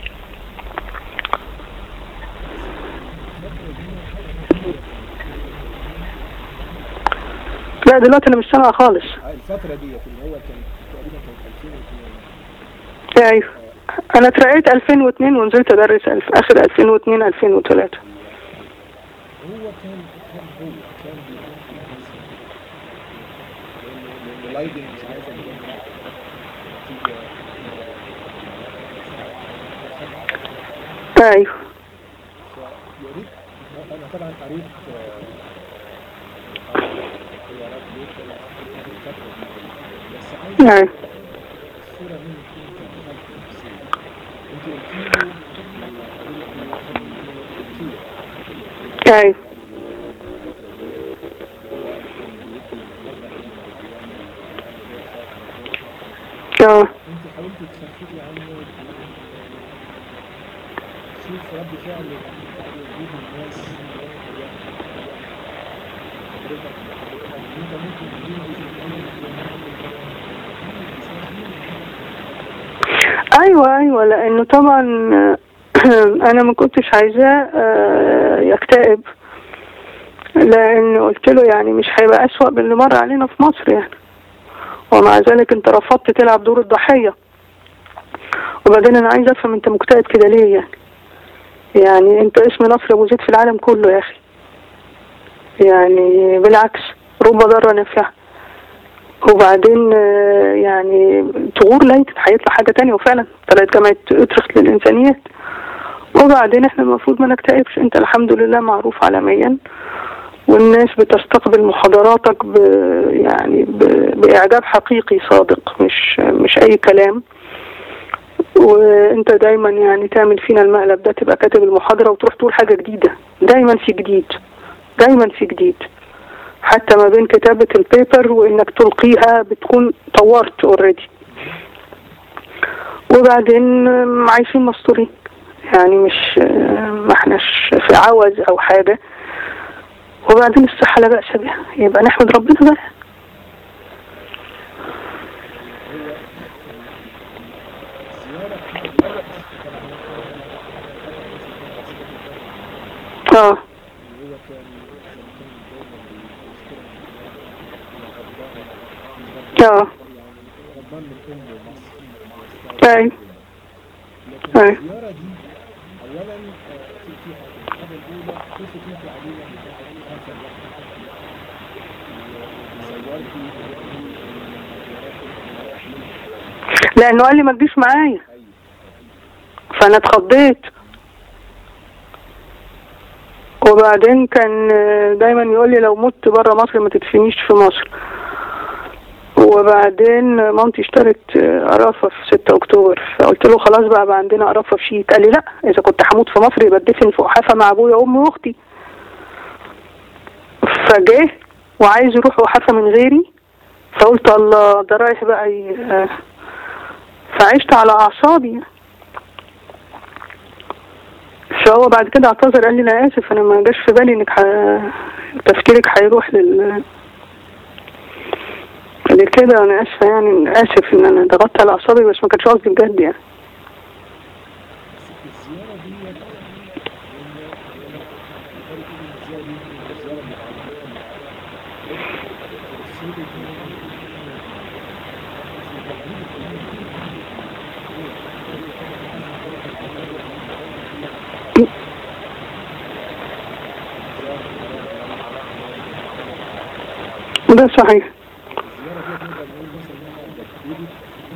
لا دلوقتي انا مش سامعة خالص الفترة ديت اللي هو كان تقريبا كانت 2002 ايوه انا اترقيت 2002 ونزلت ادرس الف اخر 2002 2003 هو كان كان هو كان بيكون في مصر لأن لأن لايدن مش عايز أقول نتيجة ايوه فيا ريت أنا طبعا قريت آه، خيارات ليه في الفترة دي بس عايز ايوه الصورة منك أنت بحالك نفسية أنت قلت له ايوه اه انت حاولت تخففي عنه شوف رد فعل بعد وجود الناس حضرتك انت ممكن ايوه ايوه لانه طبعا انا ما كنتش عايزاه آه، يكتئب لان قلت له يعني مش هيبقى اسوأ من اللي مر علينا في مصر يعني ومع ذلك انت رفضت تلعب دور الضحية وبعدين انا عايز افهم انت مكتئب كده ليه يعني يعني انت اسم نصر ابو زيد في العالم كله يا اخي يعني بالعكس رب ضارة نافعة وبعدين آه، يعني تغور ليت هيطلع حاجة تانية وفعلا طلعت جامعة اترخت للإنسانيات وبعدين احنا المفروض ما نكتئبش انت الحمد لله معروف عالميا والناس بتستقبل محاضراتك ب يعني ب بإعجاب حقيقي صادق مش مش أي كلام وانت دايما يعني تعمل فينا المقلب ده تبقى كاتب المحاضرة وتروح تقول حاجة جديدة دايما في جديد دايما في جديد حتى ما بين كتابة البيبر وانك تلقيها بتكون طورت اوريدي وبعدين آم، عايشين مستورين يعني مش آم، ما احناش في عوز او حاجة وبعدين الصحة لا بأس بها يبقى نحمد ربنا بقى اه هو كان اه غضبان من امه مصر ايوه لكن أيوة. الزيارة دي اولا آه، في في الحاجة الاولى كيف كنت عليا هذا الوقت زورتي لانه قال لي ما تجيش معايا فانا اتخضيت وبعدين كان آه، دايما يقول لي لو مت بره مصر ما تدفنيش في مصر وبعدين آه، مامتي اشترت آه، قرافة في 6 اكتوبر فقلت له خلاص بقى بقى عندنا قرافة في شيك قال لي لا اذا كنت هموت في مصر يبقى اتدفن في احافة مع ابويا وامي واختي فجه وعايز يروح احافة من غيري فقلت الله ده رايح بقى ي... آه، فعشت على اعصابي فهو بعد كده اعتذر قال لي انا اسف انا ما جاش في بالي انك ح... تفكيرك هيروح لل لكده انا اسفه يعني اسف ان انا ضغطت على اعصابي بس ما كانش قصدي بجد يعني بس الزيارة دي لأن لأن الزيارة دي الزيارة ده صحيح الزيارة دي نقدر نقول مثلا إنها تجديد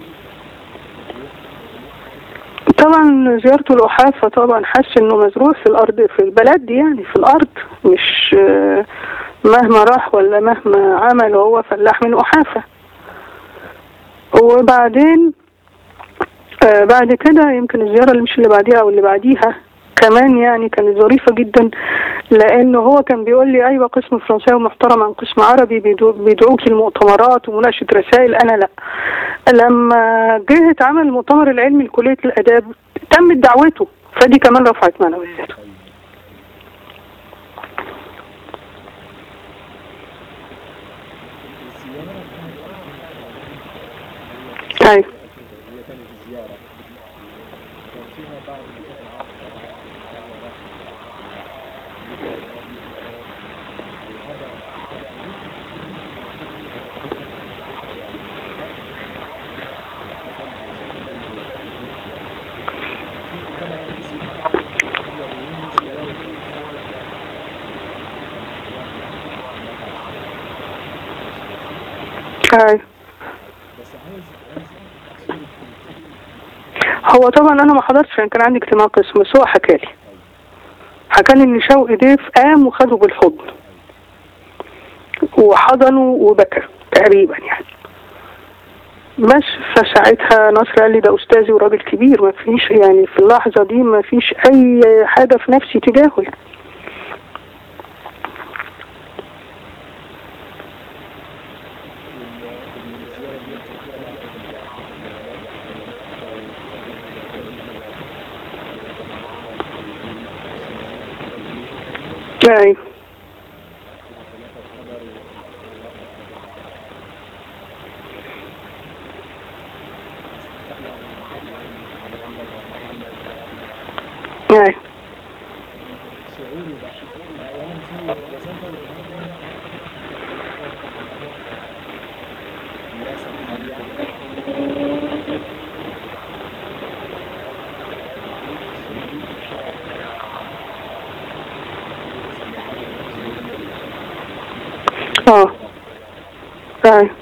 طبعا زيارته الأحافة طبعا حس انه مزروع في الارض في البلد دي يعني في الارض مش آه، مهما راح ولا مهما عمل هو فلاح من أحافة وبعدين آه، بعد كده يمكن الزيارة اللي مش اللي بعديها او اللي بعديها كمان يعني كانت ظريفة جدا لأنه هو كان بيقول لي أيوة قسم فرنساوي محترم عن قسم عربي بيدعو- بيدعوك للمؤتمرات ومناقشة رسائل أنا لأ لما جه اتعمل المؤتمر العلمي لكلية الآداب تمت دعوته فدي كمان رفعت معنوياته الزيارة أيوة هي كانت الزيارة كان فيها بعض المشاكل أيوة بس عايز عايز صورة هو طبعا أنا ما حضرتش يعني كان عندي اجتماع قسم بس هو حكى لي حكى لي إن شوقي ضيف قام وخده بالحضن وحضنه وبكى تقريبا يعني بس فساعتها نصر قال لي ده أستاذي وراجل كبير ما فيش يعني في اللحظة دي ما فيش أي حاجة في نفسي تجاهه يعني أيوة أيوة شعوري بقى اولا في رسالة اه أيوة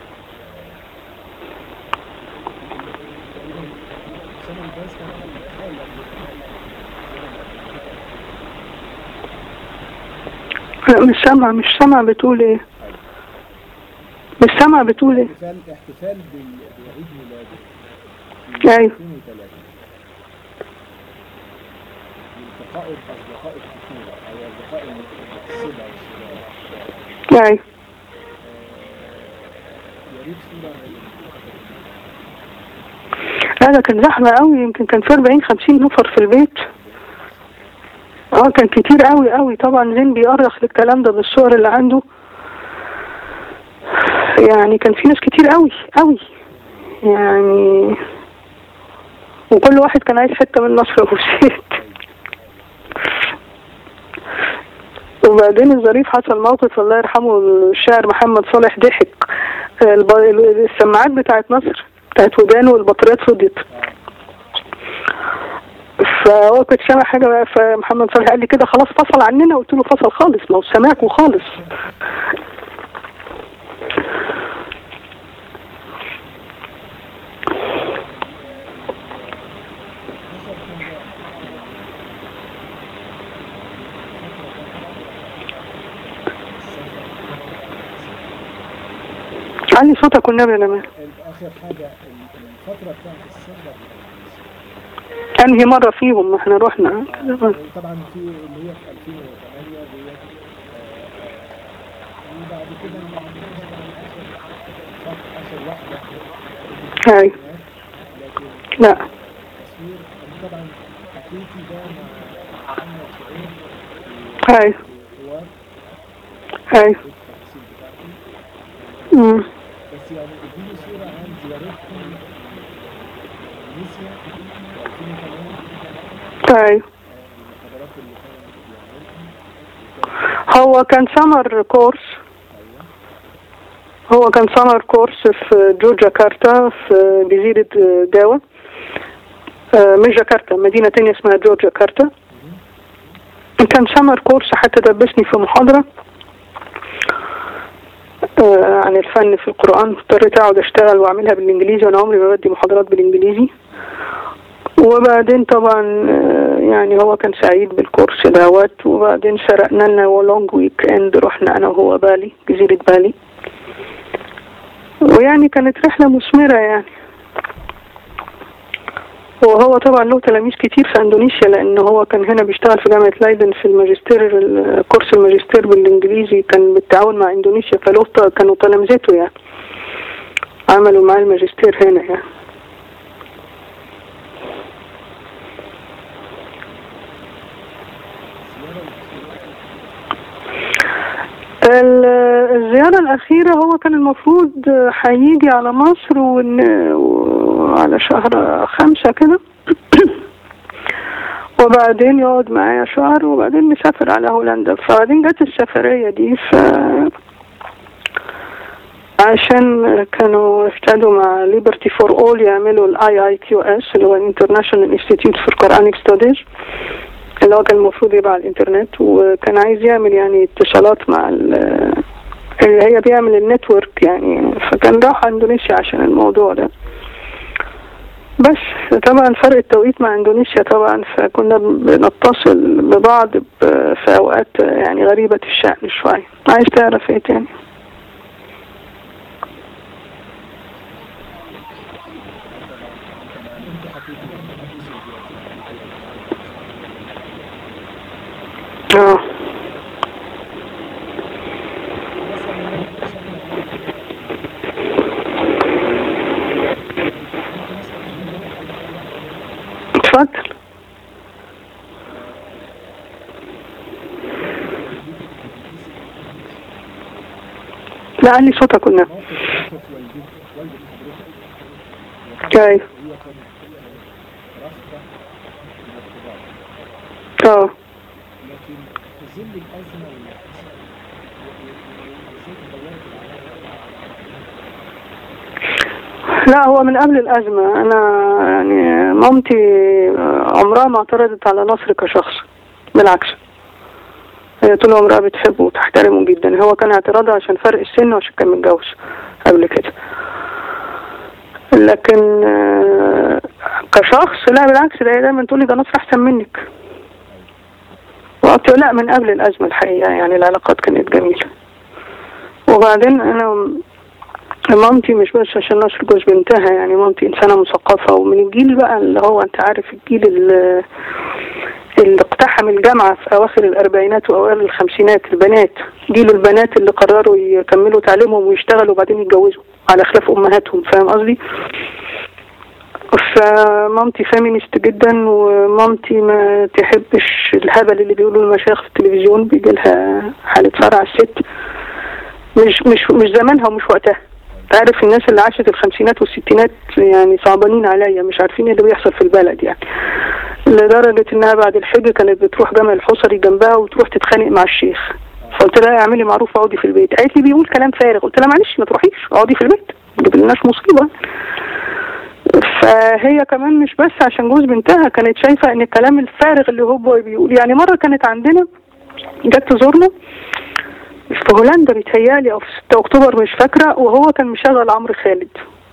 سنة الباس كان حاول لا مش سامعة مش سامعة بتقول ايه مش سامعة بتقول ايه احتفال احتفال بال- بعيد ميلاده أيوة 2003 التقاء أصدقاء الطفولة أو أصدقاء الصبا والشباب أيوة يا ريت صورة لا ده كان زحمة قوي يمكن كان في 40 50 نفر في البيت اه كان كتير قوي قوي طبعا زين بيأرخ للكلام ده بالصور اللي عنده يعني كان في ناس كتير قوي قوي يعني وكل واحد كان عايز حتة من نصر أبو زيد وبعدين الظريف حصل موقف الله يرحمه الشاعر محمد صالح ضحك الب- السماعات بتاعت نصر بتاعت ودانه والبطاريات فضيت فهو كنت سامع حاجة بقى فمحمد صالح قال لي كده خلاص فصل عننا قلت له فصل خالص ما هو سامعكوا خالص علي صوتك والنبي يا جمال آخر حاجة الفترة بتاعت السفر انهي مرة فيهم ما احنا رحنا طبعا في اللي هي في 2008 ديت آه، وبعد كده آخر آخر واحدة هاي لكن لا تصوير طبعا حكيتي ده مع محمد ايوه الحوار ايوه التفاصيل بتاعته مم. بس يعني اديني صورة عن زيارتكم لميسيا في 2008 ايوه المحاضرات اللي كانت بيعملها هو كان سمر كورس ايوه هو كان سمر كورس في جورجاكرتا في جزيرة جاوا آه، مش جاكرتا مدينة تانية اسمها جورجاكرتا كان سمر كورس حتى دبسني في محاضرة آه، عن الفن في القرآن اضطريت اقعد اشتغل واعملها بالانجليزي وانا عمري ما بدي محاضرات بالانجليزي وبعدين طبعا آه، يعني هو كان سعيد بالكورس دوت وبعدين سرقنا لنا لونج ويك اند رحنا انا وهو بالي جزيرة بالي ويعني كانت رحلة مثمرة يعني وهو طبعا له تلاميذ كتير في اندونيسيا لان هو كان هنا بيشتغل في جامعة لايدن في الماجستير ال- كورس الماجستير بالانجليزي كان بالتعاون مع اندونيسيا فله ط- كانوا تلامذته يعني عملوا معاه الماجستير هنا يعني ال- الزيارة الأخيرة هو كان المفروض هيجي على مصر ون- وعلى شهر خمسة كده وبعدين يقعد معايا شهر وبعدين نسافر على هولندا فبعدين جت السفرية دي ف عشان كانوا ابتدوا مع ليبرتي فور اول يعملوا الاي اي كيو اس اللي هو الانترناشونال انستيتيوت فور قرانيك ستاديز اللي هو كان المفروض يبقى على الانترنت وكان عايز يعمل يعني اتصالات مع ال- اللي هي بيعمل النتورك يعني فكان راح اندونيسيا عشان الموضوع ده بس طبعا فرق التوقيت مع اندونيسيا طبعا فكنا بنتصل ببعض ب- في اوقات يعني غريبة الشأن شوية عايز تعرف ايه تاني اه اتفضل لا قال لي صوتك قلنا موقف موقف والدتك والدة حضرتك ايوه هي كانت رافضة الارتباط اه لكن في ظل الأزمة اللي حصلت و- و- وازاي تطورت العلاقة لا هو من قبل الأزمة أنا يعني مامتي عمرها ما اعترضت على نصر كشخص بالعكس هي طول عمرها بتحبه وتحترمه جدا هو كان اعتراضها عشان فرق السن وعشان كان متجوز قبل كده لكن آه، كشخص لا بالعكس ده هي دايما تقولي ده نصر أحسن منك وقلت له لا من قبل الأزمة الحقيقة يعني العلاقات كانت جميلة وبعدين أنا مامتي مش بس عشان نشر جوز بنتها يعني مامتي إنسانة مثقفة ومن الجيل بقى اللي هو أنت عارف الجيل اللي, اللي اقتحم الجامعة في أواخر الأربعينات وأوائل الخمسينات البنات جيل البنات اللي قرروا يكملوا تعليمهم ويشتغلوا وبعدين يتجوزوا على خلاف أمهاتهم فاهم قصدي؟ فمامتي فيمينست جدا ومامتي ما تحبش الهبل اللي بيقولوا المشايخ في التلفزيون بيجي لها حالة صرع الست مش مش مش زمانها ومش وقتها تعرف الناس اللي عاشت الخمسينات والستينات يعني صعبانين عليا مش عارفين ايه اللي بيحصل في البلد يعني لدرجة انها بعد الحج كانت بتروح جامع الحصري جنبها وتروح تتخانق مع الشيخ فقلت لها اعملي معروف اقعدي في البيت قالت لي بيقول كلام فارغ قلت لها معلش ما تروحيش اقعدي في البيت ما تجيبلناش مصيبة فهي كمان مش بس عشان جوز بنتها كانت شايفة ان الكلام الفارغ اللي هو بيقول يعني مرة كانت عندنا جت تزورنا في هولندا بيتهيالي او في 6 اكتوبر مش فاكرة وهو كان مشغل عمرو خالد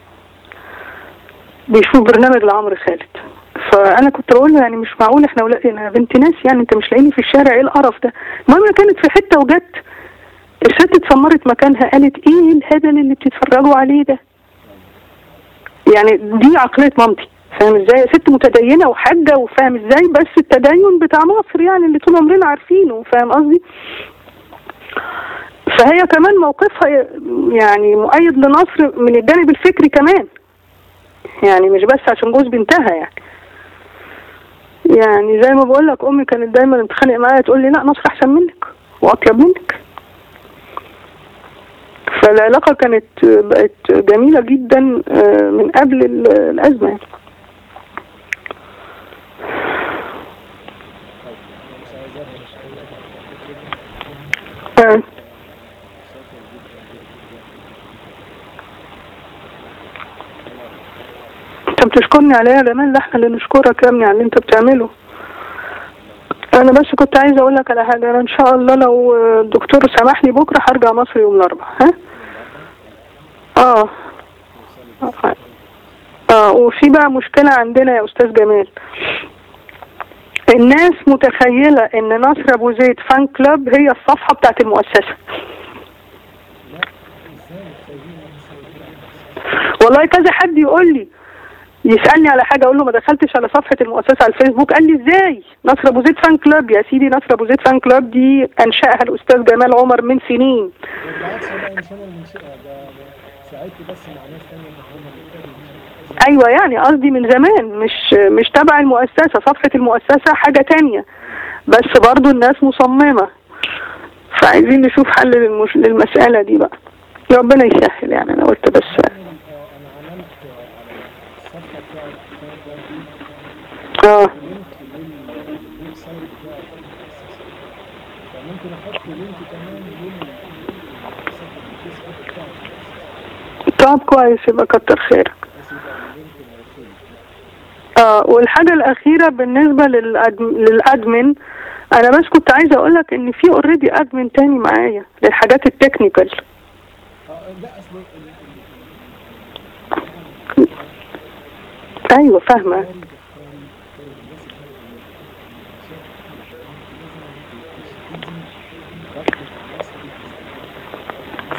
بيشوف برنامج لعمرو خالد فانا كنت بقول له يعني مش معقول احنا ولاد انا بنت ناس يعني انت مش لاقيني في الشارع ايه القرف ده المهم كانت في حته وجت الست اتسمرت مكانها قالت ايه الهبل اللي بتتفرجوا عليه ده يعني دي عقليه مامتي فاهم ازاي ست متدينه وحاجه وفاهم ازاي بس التدين بتاع مصر يعني اللي طول عمرنا عارفينه فاهم قصدي فهي كمان موقفها يعني مؤيد لنصر من الجانب الفكري كمان يعني مش بس عشان جوز بنتها يعني يعني زي ما بقول لك امي كانت دايما تتخانق معايا تقول لي لا نصر احسن منك واطيب منك فالعلاقه كانت بقت جميله جدا آه، من قبل ال- الازمه يعني. طيب انا مش عايز ارهب شويه آه. شاكر جدا جدا جدا انت بتشكرني عليها يا جمال لا احنا اللي نشكرك يا ابني على اللي انت بتعمله انا بس كنت عايزه اقول لك على حاجه انا ان شاء الله لو الدكتور سمح لي بكره هرجع مصر يوم الاربعاء ها اه اه وفي بقى مشكله عندنا يا استاذ جمال الناس متخيله ان نصر ابو زيد فان كلاب هي الصفحه بتاعت المؤسسه لا ازاي سايبين نفس والله كذا حد يقول لي يسالني على حاجه اقول له ما دخلتش على صفحه المؤسسه على الفيسبوك قال لي ازاي نصر ابو زيد فان كلاب يا سيدي نصر ابو زيد فان كلاب دي انشاها الاستاذ جمال عمر من سنين بالعكس انا مش انا المنشئه ده ده ساعدت بس مع ناس تانية ان هم اللي ايوه يعني قصدي من زمان مش مش تبع المؤسسه صفحه المؤسسه حاجه تانية بس برضو الناس مصممه فعايزين نشوف حل للمش... للمساله دي بقى ربنا يسهل يعني انا قلت بس انا عملت على الصفحه بتاعت الكتاب دي اه لينك للويب سايت بتاع المؤسسه فممكن احط لينك كمان للصفحه الفيسبوك بتاعت المؤسسه طب كويس يبقى كتر خيرك بس يبقى اللينك موصول اه والحاجة الأخيرة بالنسبة للأدم... للأدمن أنا بس كنت عايزة أقولك إن في أوريدي أدمن تاني معايا للحاجات التكنيكال اه لا اصل ال- أيوة فاهمة البخاري بخاري بخاري الناس اللي لازم تشتدي رغبة الناس في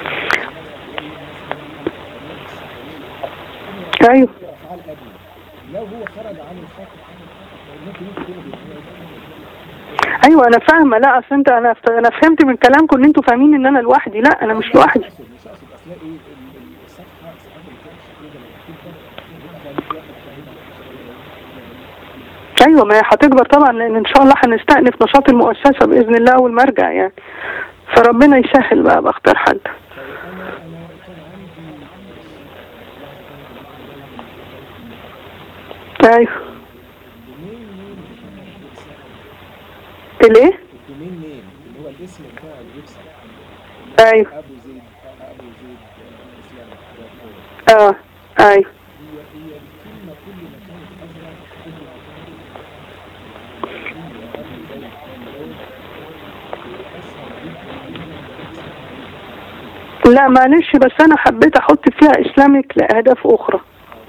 أيوة افعال ابي لو هو خرج عن الخط ممكن يمكن يقول أيوة أنا فاهمة لا أصل أنت أنا أنا فهمت من كلامكم إن أنتوا فاهمين إن أنا لوحدي لا أنا مش لوحدي مش اقصد مش اقصد اصل ايه ال- ال- الصفحه ساعات اللي بتبقى شكل ده لما تكبر بيبقى فعلا في واحد شاهد أيوة ما هي هتكبر طبعا لأن إن شاء الله هنستأنف نشاط المؤسسة بإذن الله أول ما أرجع يعني فربنا يسهل بقى بختار حد طيب انا انا كان عندي أيوة الدومين نيم بتاع الويب سايت الإيه؟ الدومين نيم اللي هو الاسم بتاع الويب سايت أيوة ابو زيد ابو زيد آه، اسلام دوت أورg. أه أيوة هي هي الكلمه كل ما كانت ازرق كل ما كانت الكلمة ابو زيد اسهل جدا جدا لا معلش بس انا حبيت احط فيها اسلامك لاهداف اخرى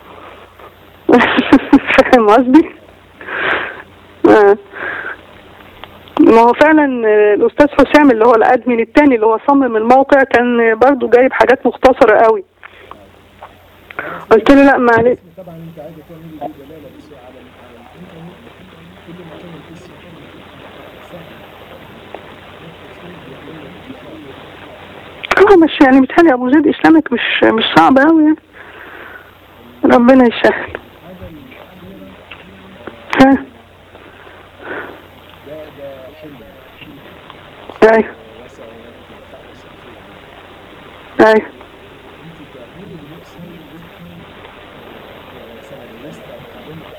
فاهم قصدي آه. ما هو فعلا آه، الاستاذ حسام اللي هو الادمن التاني اللي هو صمم الموقع كان آه، برضو جايب حاجات مختصرة قوي قلت له لا معلش الاسم طبعا انت عايزه تعملي بيه دلاله بس على ال- على الانترنت كل ما كان الاسم سهل اه مش يعني بيتهيألي ابو زيد اسلامك مش مش صعب قوي يعني ربنا يسهل هذا الأخيرة ها ده ده حلم ايوه واسع واسع ايوه انت تعملي الويب سايت مثلا لسه او لينك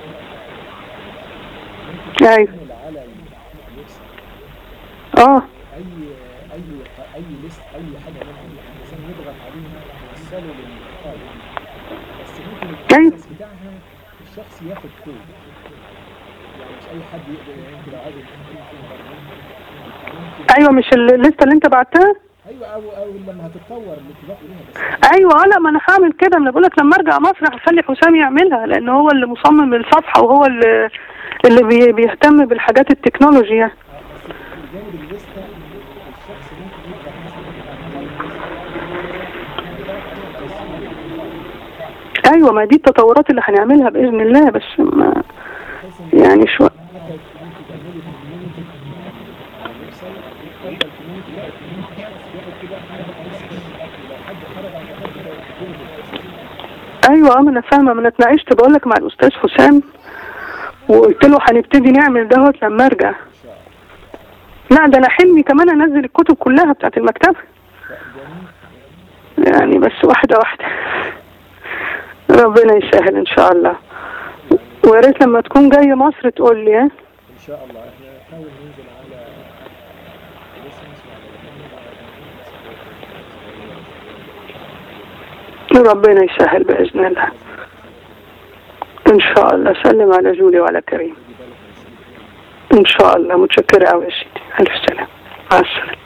ممكن ايوه تعمل على الويب سايت اه اي اي اي ليست اي حاجه منهم الانسان يضغط عليها توصله للقائد بس ممكن أيوة. البروسيس بتاعها الشخص ياخد كود يعني مش اي حد يقدر يعني انت لو عايز تكتب فيها برنامج ممكن ايوه مش الليسته اللي انت بعتها ايوه او او لما هتتطور الاتفاق ليها بس ايوه اه لا ما انا هعمل كده انا بقول لك لما ارجع مصر هخلي حسام يعملها لان هو اللي مصمم الصفحه وهو اللي اللي بي بيهتم بالحاجات التكنولوجي يعني بس بجانب الليسته الشخص ممكن يضغط مثلا ايوه ما دي التطورات اللي هنعملها باذن الله بس ما بحيث ان يعني شو حتى ممكن تعملي كوميونتي على الويب سايت يبقى الكوميونتي ده الكوميونتي شخص بياخد كده ياخد ريسك ولو حد خرج عن الخط ده يكون ايوه اه ما انا فاهمه ما انا اتناقشت بقول لك مع الاستاذ حسام وقلت له هنبتدي نعمل دوت لما ارجع ان شاء الله لا ده انا حلمي كمان انزل الكتب كلها بتاعت المكتبه جميل يعني بس واحده واحده ربنا يسهل ان شاء الله ويا ريت لما تكون جاي مصر تقول لي ها ان شاء الله احنا نحاول ننزل على ليسنس وعلى ربنا يسهل باذن الله ان شاء الله سلم على جولي وعلى كريم ان شاء الله متشكره قوي يا سيدي الف سلام مع السلامه